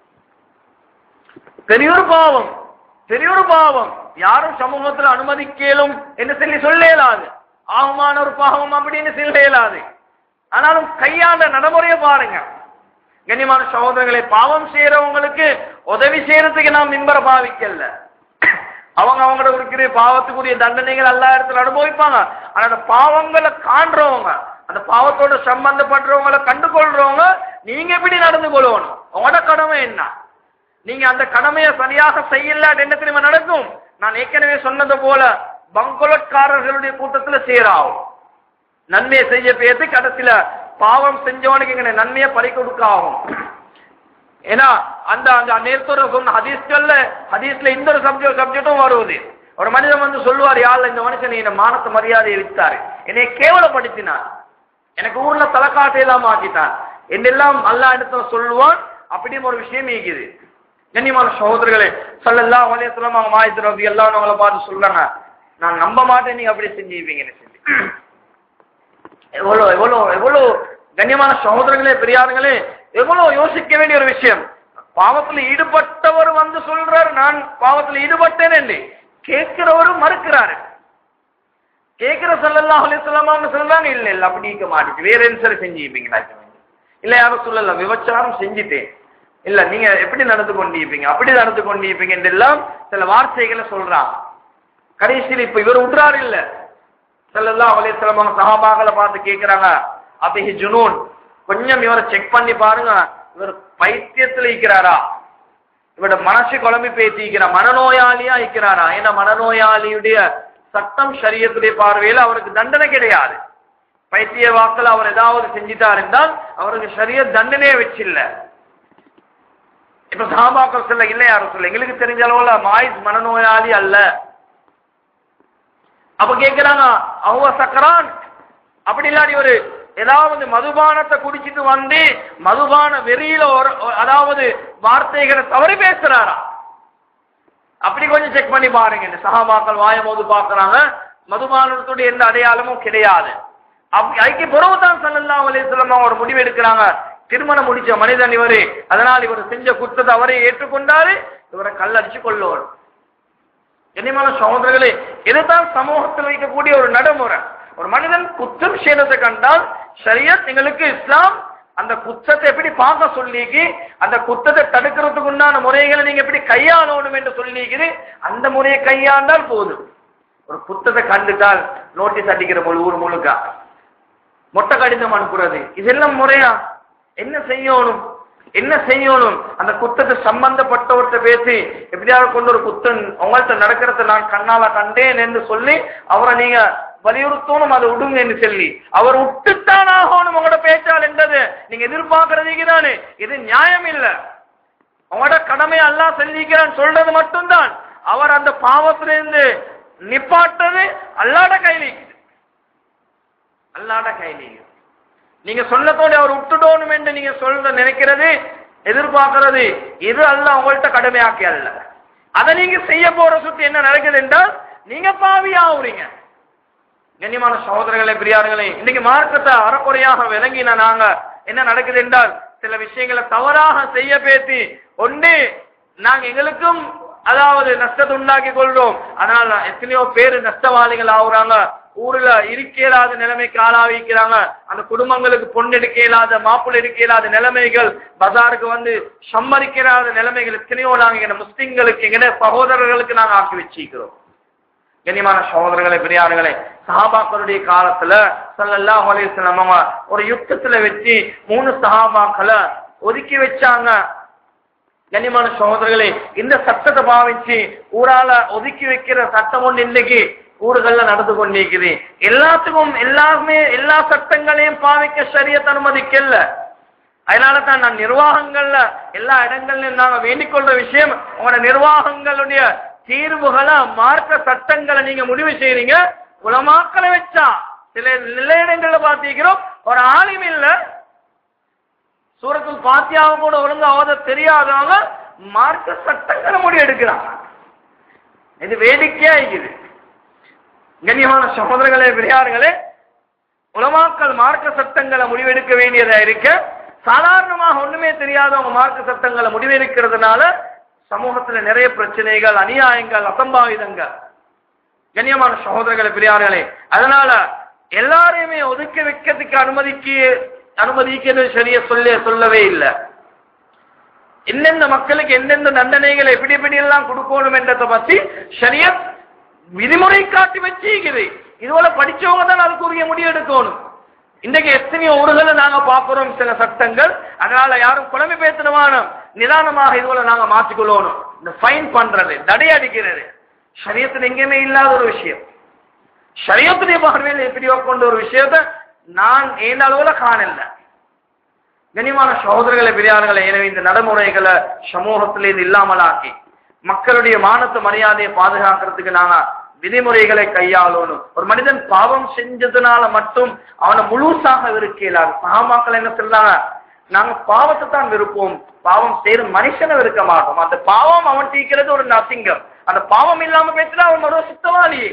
பெரியோர் பாவம் பெரியோர் பாவம் யாரும் சமூகத்தில் அனுமதிக்கலும் என்று சொல்லி சொல்ல இயலாது ஆகமான ஒரு பாவம் அப்படின்னு சொல்ல இயலாது ஆனாலும் கையாண்ட நடைமுறையை பாருங்க கண்ணியமான சகோதரர்களை பாவம் செய்யறவங்களுக்கு உதவி செய்யறதுக்கு நாம் மின்பரை பாவிக்கல அவங்க அவங்களோட இருக்கிற பாவத்துக்குரிய தண்டனைகள் எல்லா இடத்துல அனுபவிப்பாங்க ஆனா அந்த பாவங்களை காண்றவங்க அந்த பாவத்தோட சம்பந்தப்படுறவங்களை கண்டுகொள்றவங்க நீங்க எப்படி நடந்து கொள்ளணும் உங்களோட கடமை என்ன நீங்க அந்த கடமையை சரியாக செய்யல என்ன தெரியுமா நடக்கும் நான் ஏற்கனவே சொன்னது போல பங்கொலட்காரர்களுடைய கூட்டத்துல சேராகும் நன்மையை செய்ய பேத்து கடைசியில பாவம் செஞ்சவனுக்கு இங்க நன்மையை பறி கொடுக்க ஆகும் ஏன்னா அந்த அந்த நேரத்தோட சொன்ன ஹதீஸ்கள்ல ஹதீஸ்ல இந்த ஒரு சப்ஜெக்ட் சப்ஜெக்டும் வருவது ஒரு மனிதன் வந்து சொல்லுவார் யாழ்ல இந்த மனுஷன் என்ன மானத்தை மரியாதையை வித்தாரு என்னை கேவலப்படுத்தினார் எனக்கு ஊர்ல தலைக்காட்டை எல்லாம் ஆக்கிட்டான் என்னெல்லாம் அல்லா இடத்துல சொல்லுவான் அப்படின்னு ஒரு விஷயம் இருக்குது கண்ணியமான சகோதரர்களே சொல்லலாம் வலையத்துல அவங்க மாயத்து ரவி எல்லாம் அவங்கள பார்த்து சொல்றாங்க நான் நம்ப மாட்டேன் நீங்க அப்படி செஞ்சுப்பீங்கன்னு சொல்லி எவ்வளோ எவ்வளோ எவ்வளோ கண்ணியமான சகோதரர்களே பெரியாருங்களே எவ்வளோ யோசிக்க வேண்டிய ஒரு விஷயம் பாவத்தில் ஈடுபட்டவர் வந்து சொல்றார் நான் பாவத்தில் ஈடுபட்டேன் என்று கேட்கிறவரும் மறுக்கிறாரு கேட்கிற சொல்லலாம் அலிசல்லாம்னு சொல்றாங்க இல்ல இல்ல அப்படி இருக்க மாட்டேங்குது வேற என்ன சரி செஞ்சுப்பீங்களா இல்ல யாரும் சொல்லல விபச்சாரம் செஞ்சுட்டேன் இல்ல நீங்க எப்படி நடந்து கொண்டிருப்பீங்க அப்படி நடந்து கொண்டிருப்பீங்க என்றெல்லாம் சில வார்த்தைகளை சொல்றான் கடைசியில் இப்ப இவர் விடுறாரு இல்ல செல்லல்லாம் அலிஸ்லமாக சகாபாக்களை பார்த்து கேட்கிறாங்க அபிஹி ஜுனூன் கொஞ்சம் இவரை செக் பண்ணி பாருங்க இவர் பைத்தியத்துல இருக்கிறாரா இவரோட மனசு குழம்பி பேசிக்கிற மனநோயாளியா இருக்கிறாரா ஏன்னா மனநோயாளியுடைய சட்டம் சரியத்துடைய பார்வையில் அவருக்கு தண்டனை கிடையாது பைத்திய வாக்கில் அவர் ஏதாவது செஞ்சிட்டார் என்றால் அவருக்கு சரிய தண்டனையே வச்சில்ல இப்ப சாபாக்கள் சொல்ல இல்லை யாரும் சொல்ல எங்களுக்கு தெரிஞ்ச அளவுல மாய்ஸ் மனநோயாளி அல்ல அப்ப கேட்கிறாங்க அவங்க சக்கரான் அப்படி இல்லாடி ஒரு ஏதாவது மதுபானத்தை குடிச்சிட்டு வந்து மதுபான வெறியில ஒரு அதாவது வார்த்தைகளை தவறி பேசுறாரா அப்படி கொஞ்சம் செக் பண்ணி பாருங்க இந்த சகாபாக்கள் வாய போது பாக்குறாங்க மதுபானத்துடைய எந்த அடையாளமும் கிடையாது அப்படி ஐக்கிய புறவு தான் சல்லல்லாஹு அலைஹி வஸல்லம் ஒரு முடிவு எடுக்கிறாங்க திருமணம் முடிச்ச மனிதன் இவரு அதனால் இவர் செஞ்ச குற்றத்தை அவரே ஏற்றுக்கொண்டாரு இவரை கல்லடிச்சு கொள்ளுவார் கண்ணியமான சகோதரர்களே இதுதான் சமூகத்தில் வைக்கக்கூடிய ஒரு நடைமுறை ஒரு மனிதன் குற்றம் செய்யறதை கண்டால் ஷரியத் எங்களுக்கு இஸ்லாம் அந்த குற்றத்தை எப்படி பார்க்க சொல்லிக்கு அந்த குற்றத்தை தடுக்கிறதுக்கு உண்டான முறைகளை நீங்க எப்படி கையாளணும் என்று சொல்லிக்குது அந்த முறையை கையாண்டால் போதும் ஒரு குற்றத்தை கண்டுட்டால் நோட்டீஸ் அடிக்கிற முழு ஊர் முழுக்க மொட்டை கடிதம் அனுப்புறது இதெல்லாம் முறையா என்ன செய்யணும் என்ன செய்யணும் அந்த குத்தத்தை சம்பந்தப்பட்டவர்கிட்ட பேசி எப்படியாவது கொண்டு ஒரு குத்தன் உங்கள்கிட்ட நடக்கிறத நான் கண்ணால கண்டேன் என்று சொல்லி அவரை நீங்க வலியுறுத்தணும் அதை விடுங்க என்று சொல்லி அவர் விட்டுத்தான் ஆகணும் உங்களோட பேச்சால் என்றது நீங்க எதிர்பார்க்கறதுக்கு தானே இது நியாயம் இல்ல உங்களோட கடமை எல்லாம் செஞ்சிக்கிறான் சொல்றது மட்டும்தான் அவர் அந்த பாவத்திலிருந்து நிப்பாட்டது அல்லாட கையில் இருக்குது அல்லாட கையில் இருக்குது நீங்க சொன்னதோடு அவர் விட்டுடணும் என்று நீங்க சொல்ற நினைக்கிறது எதிர்பார்க்கிறது இது அல்ல உங்கள்கிட்ட கடமையாக்கி அல்ல அதை நீங்க செய்ய போற சுத்தி என்ன நடக்குது என்றால் நீங்க பாவியாவுறீங்க கண்ணியமான சகோதரர்களே பிரியார்களே இன்னைக்கு மார்க்கத்தை அறக்குறையாக விளங்கின நாங்க என்ன நடக்குது என்றால் சில விஷயங்களை தவறாக செய்ய பேசி ஒன்று நாங்க எங்களுக்கும் அதாவது நஷ்டத்தை உண்டாக்கி கொள்றோம் அதனால எத்தனையோ பேர் நஷ்டவாளிகள் ஆகுறாங்க ஊர்ல இருக்க இயலாத நிலைமைக்கு ஆளாவிக்கிறாங்க அந்த குடும்பங்களுக்கு பொண்ணு எடுக்க இயலாத மாப்பிள்ளை எடுக்க இயலாத நிலைமைகள் பஜாருக்கு வந்து சம்மதிக்கிறாத நிலைமைகள் எத்தனையோ நாங்க எங்க முஸ்லிம்களுக்கு எங்க சகோதரர்களுக்கு நாங்க ஆக்கி வச்சிருக்கிறோம் கண்ணியமான சகோதரர்களே பெரியார்களே சஹாபாக்களுடைய காலத்துல ஸல்லல்லாஹு அலைஹி வஸல்லம் அவங்க ஒரு யுத்தத்துல வச்சு மூணு சஹாபாக்களை ஒதுக்கி வச்சாங்க கண்ணியமான சகோதரர்களே இந்த சட்டத்தை பாவிச்சு ஊரால ஒதுக்கி வைக்கிற சட்டம் ஒன்று இன்னைக்கு ஊர்கள்ல நடந்து கொண்டிருக்குது எல்லாத்துக்கும் எல்லாருமே எல்லா சட்டங்களையும் பாவிக்க சரியத் அனுமதிக்கல அதனால தான் நான் நிர்வாகங்கள்ல எல்லா இடங்கள்லயும் நாங்க வேண்டிக் கொள்ற விஷயம் உங்களோட நிர்வாகங்களுடைய தீர்வுகளை மார்க்க சட்டங்களை நீங்க முடிவு செய்றீங்க உலமாக்களை வச்சா சில நில இடங்கள்ல பாத்தீங்கிறோம் ஒரு ஆளும் இல்ல சூரத்தில் பாத்தியாவை கூட ஒழுங்கா ஓத தெரியாதவங்க மார்க்க சட்டங்களை முடிவு எடுக்கிறாங்க இது வேடிக்கையா இருக்குது கண்ணியமான சகோதரர்களே பெரியார்களே உலமாக்கள் மார்க்க சட்டங்களை முடிவெடுக்க வேண்டியதா இருக்க சாதாரணமாக ஒண்ணுமே தெரியாதவங்க மார்க்க சட்டங்களை முடிவெடுக்கிறதுனால சமூகத்துல நிறைய பிரச்சனைகள் அநியாயங்கள் அசம்பாவிதங்கள் கண்ணியமான சகோதரர்களே பெரியார்களே அதனால எல்லாரையுமே ஒதுக்கி வைக்கிறதுக்கு அனுமதிக்கு அனுமதிக்கிறது சரியா சொல்ல சொல்லவே இல்லை எந்தெந்த மக்களுக்கு எந்தெந்த தண்டனைகளை எப்படி எப்படி எல்லாம் கொடுக்கணும் என்றதை பத்தி ஷரியத் விதிமுறை காட்டி வச்சிருக்குது இதுபோல படிச்சவங்க தான் அதுக்குரிய முடிவு எடுக்கணும் இன்றைக்கு எத்தனையோ ஊர்களை நாங்க பார்க்கிறோம் சில சட்டங்கள் அதனால யாரும் குழம்பு பேசணுமான நிதானமாக இதுபோல நாங்க மாற்றிக்கொள்ளணும் இந்த ஃபைன் பண்றது தடை அடிக்கிறது ஷரியத்தில் எங்கேயுமே இல்லாத ஒரு விஷயம் ஷரியத்துடைய பார்வையில் எப்படியோ கொண்ட ஒரு விஷயத்த நான் ஏன் அளவுல காணல கனிமான சகோதரர்களை பெரியார்களை எனவே இந்த நடைமுறைகளை சமூகத்திலே இது இல்லாமலாக்கி மக்களுடைய மானத்து மரியாதையை பாதுகாக்கிறதுக்கு நாங்க விதிமுறைகளை கையாளணும் ஒரு மனிதன் பாவம் செஞ்சதுனால மட்டும் அவனை முழுசாக வெறுக்கலாது சகாமாக்கள் என்ன சொல்றாங்க நாங்க பாவத்தை தான் விருப்போம் பாவம் செய்யற மனுஷனை வெறுக்க மாட்டோம் அந்த பாவம் அவன் தீக்கிறது ஒரு நசிங்கம் அந்த பாவம் இல்லாம பேசினா அவன் ஒரு சுத்தவாளி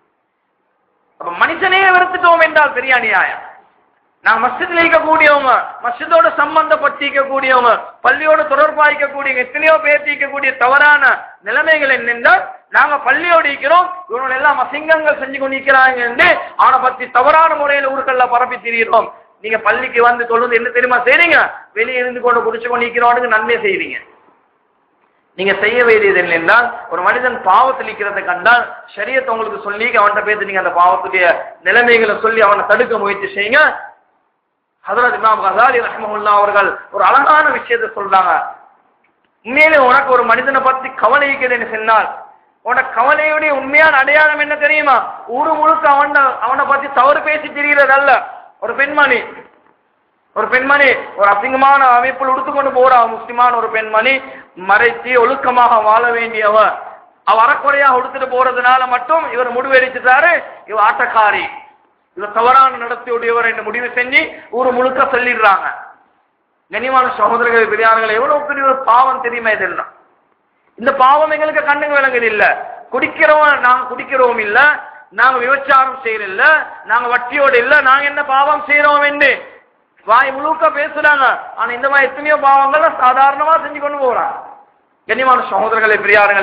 அப்ப மனுஷனையே வெறுத்துட்டோம் என்றால் பெரிய அநியாயம் நாங்க மஸ்ஜித்ல இருக்கக்கூடியவங்க மஸ்ஜிதோட சம்பந்தப்பட்டிருக்கக்கூடியவங்க பள்ளியோட தொடர்பாய்க்கக்கூடிய எத்தனையோ பேர் இருக்கக்கூடிய தவறான நிலைமைகள் என்னென்றால் நாங்க பள்ளியோடு இருக்கிறோம் இவனோட எல்லாம் அசிங்கங்கள் செஞ்சு கொண்டு இருக்கிறாங்க என்று அவனை பத்தி தவறான முறையில ஊருக்கள்ல பரப்பி திரிகிறோம் நீங்க பள்ளிக்கு வந்து தொழுது என்ன தெரியுமா செய்றீங்க வெளியே இருந்து கொண்டு குடிச்சு கொண்டு இருக்கிறவனுக்கு நன்மை செய்றீங்க நீங்க செய்ய வேண்டியது என்னென்றால் ஒரு மனிதன் பாவத்தில் நிற்கிறத கண்டால் சரியத்தை உங்களுக்கு சொல்லி அவன்கிட்ட பேசி நீங்க அந்த பாவத்துடைய நிலைமைகளை சொல்லி அவனை தடுக்க முயற்சி செய்யுங்க ஹதரத் இமாம் கசாலி ரஹ்மஹுல்லா அவர்கள் ஒரு அழகான விஷயத்தை சொல்றாங்க உண்மையிலே உனக்கு ஒரு மனிதனை பத்தி கவலை இருக்குதுன்னு சொன்னால் உனக்கு கவலையுடைய உண்மையான அடையாளம் என்ன தெரியுமா ஊரு முழுக்க அவன அவனை பத்தி தவறு பேசி திரிகிறதல்ல ஒரு பெண்மணி ஒரு பெண்மணி ஒரு அசிங்கமான அமைப்பில் உடுத்துக்கொண்டு போறா முஸ்லிமான ஒரு பெண்மணி மறைத்து ஒழுக்கமாக வாழ வேண்டியவ அவ அறக்குறையாக உடுத்துட்டு போறதுனால மட்டும் இவர் முடிவெடுத்துட்டாரு இவ ஆட்டக்காரி இவர் தவறான நடத்தியுடையவர் என்று முடிவு செஞ்சு ஊர் முழுக்க சொல்லிடுறாங்க கனிமான சகோதரர்கள் பெரியார்கள் எவ்வளவு பெரிய ஒரு பாவம் தெரியுமா இதெல்லாம் இந்த பாவம் எங்களுக்கு கண்ணுக்கு விளங்குது இல்ல குடிக்கிறோம் நாங்க குடிக்கிறோம் இல்ல நாங்க விபச்சாரம் செய்யறதில்ல நாங்க வட்டியோடு இல்ல நாங்க என்ன பாவம் செய்யறோம் என்று வாய் முழுக்க பேசுறாங்க ஆனா இந்த மாதிரி எத்தனையோ பாவங்கள் சாதாரணமா செஞ்சு கொண்டு போறாங்க கண்ணியமான சகோதரர்களே பிரியார்களே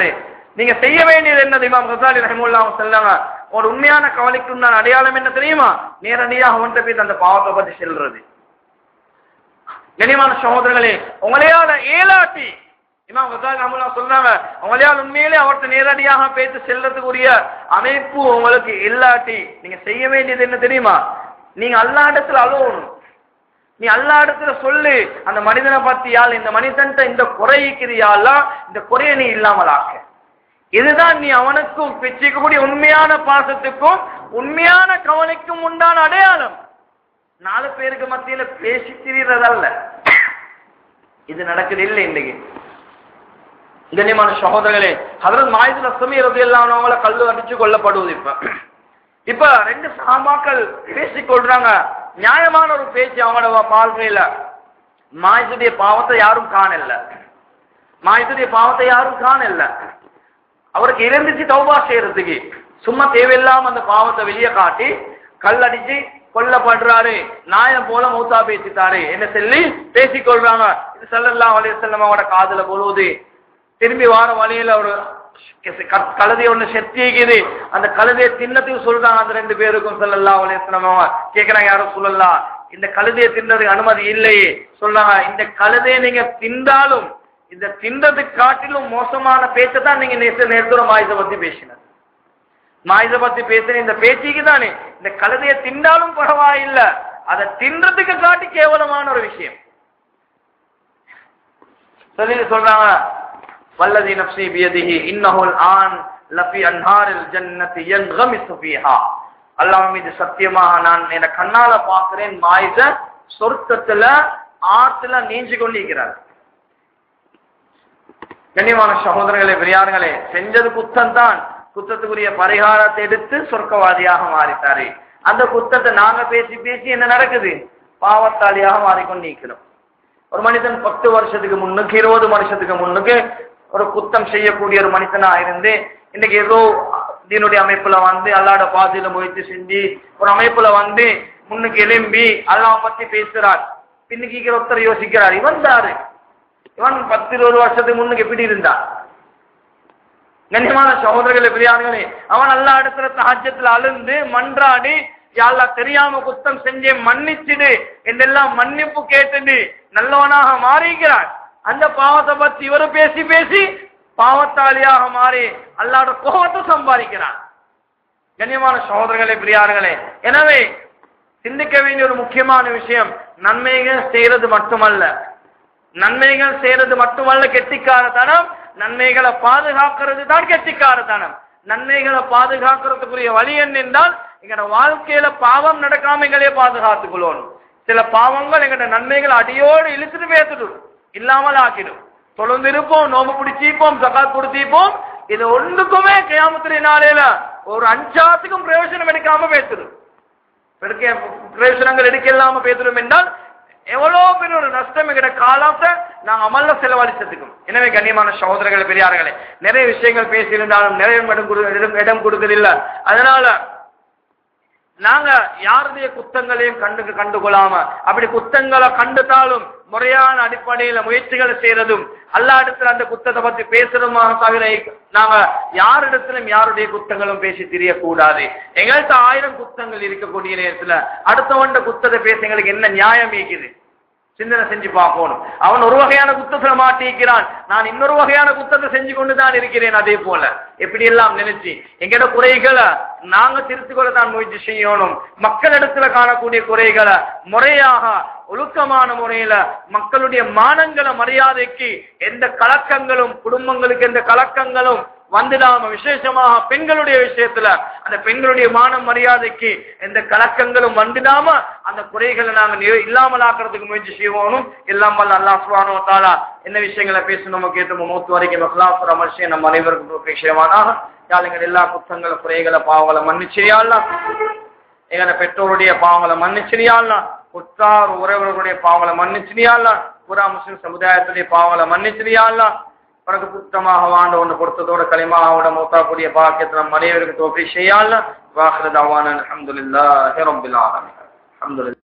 நீங்க செய்ய வேண்டியது என்ன இமாம் கசாலி ரஹிமுல்லா சொல்லாங்க ஒரு உண்மையான கவலைக்கு உண்டான அடையாளம் என்ன தெரியுமா நேரடியாக அவன்கிட்ட போய் அந்த பாவத்தை பத்தி செல்றது கனிமான சகோதரர்களே உங்களையால ஏலாட்டி இமாம் கசாலி ரஹிமுல்லா சொல்றாங்க உங்களையால் உண்மையிலே அவர்கிட்ட நேரடியாக பேசி செல்றதுக்குரிய அமைப்பு உங்களுக்கு இல்லாட்டி நீங்க செய்ய வேண்டியது என்ன தெரியுமா நீங்க அல்லா இடத்துல அழுவணும் நீ அல்லா இடத்துல சொல்லு அந்த மனிதனை பத்தியால் இந்த மனிதன்ட்ட இந்த குறைக்கிறியால இந்த குறைய நீ இல்லாமல் ஆக்க இதுதான் நீ அவனுக்கும் பிச்சுக்கக்கூடிய உண்மையான பாசத்துக்கும் உண்மையான கவலைக்கும் உண்டான அடையாளம் நாலு பேருக்கு மத்தியில பேசி திரியறதல்ல இது நடக்குது இல்லை இன்னைக்கு கண்ணியமான சகோதரர்களே ஹதரத் மாயுதுல சமீரது எல்லாம் அவங்கள கல்லு அடிச்சு கொல்லப்படுவது இப்ப இப்ப ரெண்டு சாமாக்கள் பேசிக் கொள்றாங்க நியாயமான ஒரு பேச்சு அவங்களோட வாழ்க்கையில மாயத்துடைய பாவத்தை யாரும் காணல மாயத்துடைய பாவத்தை யாரும் காணல அவருக்கு இருந்துச்சு தௌபா செய்யறதுக்கு சும்மா தேவையில்லாம அந்த பாவத்தை வெளியே காட்டி கல்லடிச்சு கொல்லப்படுறாரு நாயம் போல மௌத்தா பேசிட்டாரு என்ன சொல்லி பேசிக் கொள்றாங்க இது சல்லல்லாஹு அலைஹி வஸல்லம் அவரோட காதுல போலுவது திரும்பி வார வழியில ஒரு க- கழுதை ஒண்ணு செத்திக்குது அந்த கழுதையை தின்னத்துக்கு சொல்றாங்க அந்த ரெண்டு பேருக்கும் சல்லல்லாஹு அலைஹி வஸல்லம் அவங்க கேக்குறாங்க யாரும் சொல்லலாம் இந்த கழுதையை தின்னதுக்கு அனுமதி இல்லையே சொல்றாங்க இந்த கழுதையை நீங்க தின்றாலும் இந்த தின்றதுக்கு காட்டிலும் மோசமான பேச்சை தான் நீங்க நேற்று நேரத்தோட மாயுத பத்தி பேசினது மாயுத பத்தி பேசுற இந்த பேச்சுக்கு தானே இந்த கழுதையை தின்றாலும் பரவாயில்லை அதை தின்றதுக்கு காட்டி கேவலமான ஒரு விஷயம் சொல்லி சொல்றாங்க வல்லதி நப்சி பியதிஹி இன்னஹுல் ஆன் லஃபி அன்ஹாரில் ஜன்னதி யன்கமிசு ஃபீஹா அல்லாஹ் மீது சத்தியமாக நான் என கண்ணால பார்க்கிறேன் மாயுத சொர்க்கத்துல ஆத்துல நீஞ்சு கொண்டிருக்கிறார் கண்ணியமான சகோதரர்களே பெரியார்களே செஞ்சது குத்தம் தான் குத்தத்துக்குரிய பரிகாரத்தை எடுத்து சொர்க்கவாதியாக மாறிட்டாரு அந்த குத்தத்தை நாங்க பேசி பேசி என்ன நடக்குது பாவத்தாளியாக மாறிக்கொண்டிருக்கிறோம் ஒரு மனிதன் பத்து வருஷத்துக்கு முன்னுக்கு இருபது வருஷத்துக்கு முன்னுக்கு ஒரு குத்தம் செய்யக்கூடிய ஒரு மனிதனா இருந்து இன்னைக்கு ஏதோ தீனுடைய அமைப்புல வந்து அல்லாட பாதையில முயற்சி செஞ்சு ஒரு அமைப்புல வந்து முன்னுக்கு எலும்பி அல்லாஹ் பத்தி பேசுறார் பின்னுக்கு ஒருத்தர் யோசிக்கிறார் இவன் தாரு இவன் பத்து இருபது வருஷத்துக்கு முன்னுக்கு எப்படி இருந்தான் கண்ணியமான சகோதரர்களே பிரியாணிகளே அவன் எல்லா இடத்துல தஹஜத்துல அழுந்து மன்றாடி யாழ்லா தெரியாம குத்தம் செஞ்சே மன்னிச்சிடு என்றெல்லாம் மன்னிப்பு கேட்டுடு நல்லவனாக மாறிக்கிறான் அந்த பாவத்தை பத்தி இவரு பேசி பேசி பாவத்தாளியாக மாறி அல்லாட கோபத்தை சம்பாதிக்கிறான் கண்ணியமான சகோதரர்களே பிரியார்களே எனவே சிந்திக்க வேண்டிய ஒரு முக்கியமான விஷயம் நன்மைகள் செய்யறது மட்டுமல்ல நன்மைகள் செய்யறது மட்டுமல்ல கெட்டிக்காரத்தனம் நன்மைகளை பாதுகாக்கிறது தான் கெட்டிக்காரத்தனம் நன்மைகளை பாதுகாக்கிறதுக்குரிய வழி என்னென்றால் எங்களோட வாழ்க்கையில பாவம் நடக்காம எங்களே பாதுகாத்துக் கொள்ளணும் சில பாவங்கள் எங்களோட நன்மைகளை அடியோடு இழுத்துட்டு பேத்துடும் இல்லாமல் ஆக்கிடும் தொழுந்து இருப்போம் நோம்பு பிடிச்சிப்போம் சகாத் கொடுத்திப்போம் இது ஒன்றுக்குமே கியாமத்துடைய நாளையில ஒரு அஞ்சாத்துக்கும் பிரயோஜனம் எடுக்காம பேத்துடும் எடுக்க பிரயோஜனங்கள் எடுக்க இல்லாம பேசுறோம் என்றால் எவ்வளவு பெரிய ஒரு நஷ்டம் எங்கிட்ட காலத்தை நாங்க அமல்ல செலவழிச்சதுக்கும் எனவே கண்ணியமான சகோதரர்கள் பெரியார்களே நிறைய விஷயங்கள் பேசியிருந்தாலும் நிறைய இடம் கொடு இடம் இடம் கொடுக்கறதில்ல அதனால நாங்க யாருடைய குத்தங்களையும் கண்டு கண்டுகொள்ளாம அப்படி குத்தங்களை கண்டுட்டாலும் முறையான அடிப்படையில முயற்சிகளை செய்யறதும் அல்லா இடத்துல அந்த குத்தத்தை பத்தி பேசுறதுமாக தவிர நாங்க யாரிடத்திலும் யாருடைய குத்தங்களும் பேசி தெரியக்கூடாது எங்கள்கிட்ட ஆயிரம் குத்தங்கள் இருக்கக்கூடிய நேரத்துல அடுத்தவண்ட குத்தத்தை பேச எங்களுக்கு என்ன நியாயம் இருக்குது சிந்தனை செஞ்சு பார்க்கணும் அவன் ஒரு வகையான குத்தத்துல மாட்டிக்கிறான் நான் இன்னொரு வகையான குத்தத்தை செஞ்சு கொண்டு தான் இருக்கிறேன் அதே போல எப்படி எல்லாம் நினைச்சு எங்கட குறைகளை நாங்க திருத்திக் கொள்ள தான் முயற்சி செய்யணும் மக்களிடத்துல காணக்கூடிய குறைகளை முறையாக ஒழுக்கமான முறையில மக்களுடைய மானங்களை மரியாதைக்கு எந்த கலக்கங்களும் குடும்பங்களுக்கு எந்த கலக்கங்களும் வந்துடாம விசேஷமாக பெண்களுடைய விஷயத்துல அந்த பெண்களுடைய மான மரியாதைக்கு எந்த கலக்கங்களும் வந்துடாம அந்த குறைகளை நாங்க நிறை- இல்லாமல் ஆக்குறதுக்கு முயற்சி செய்வோனும் எல்லாம் வல்ல அல்லாஹ் சுப்ஹானஹு வ தஆலா என்ன விஷயங்களை பேசணுமோ கேட்டோமோ மூத்து வரைக்கும் அஹ்லாஃபுர் அமர்ஷிய நம்ம அனைவருக்கும் விஷயமானாக யாழுங்கள் எல்லா குத்தங்களை குறைகளை பாவங்களை மன்னிச்சிரியாலாம் எங்களை பெற்றோருடைய பாவங்களை மன்னிச்சிரியாலாம் உற்றார் உறவர்களுடைய பாவங்களை மன்னிச்சிரியாலாம் புறா முஸ்லிம் சமுதாயத்துடைய பாவங்களை மன்னிச்சிரியாலாம் பிறகு சுத்தமாக வாழ்ந்த ஒன்று கொடுத்ததோட களிமாவோட மூத்தாக்கூடிய பாக்கியத்தில் நம்ம அனைவருக்கு தோப்பி செய்யாலாம் வாக்குறது அவான அலமதுல்லா ரபில் ஆலமீன் அல்ஹம்துலில்லாஹ்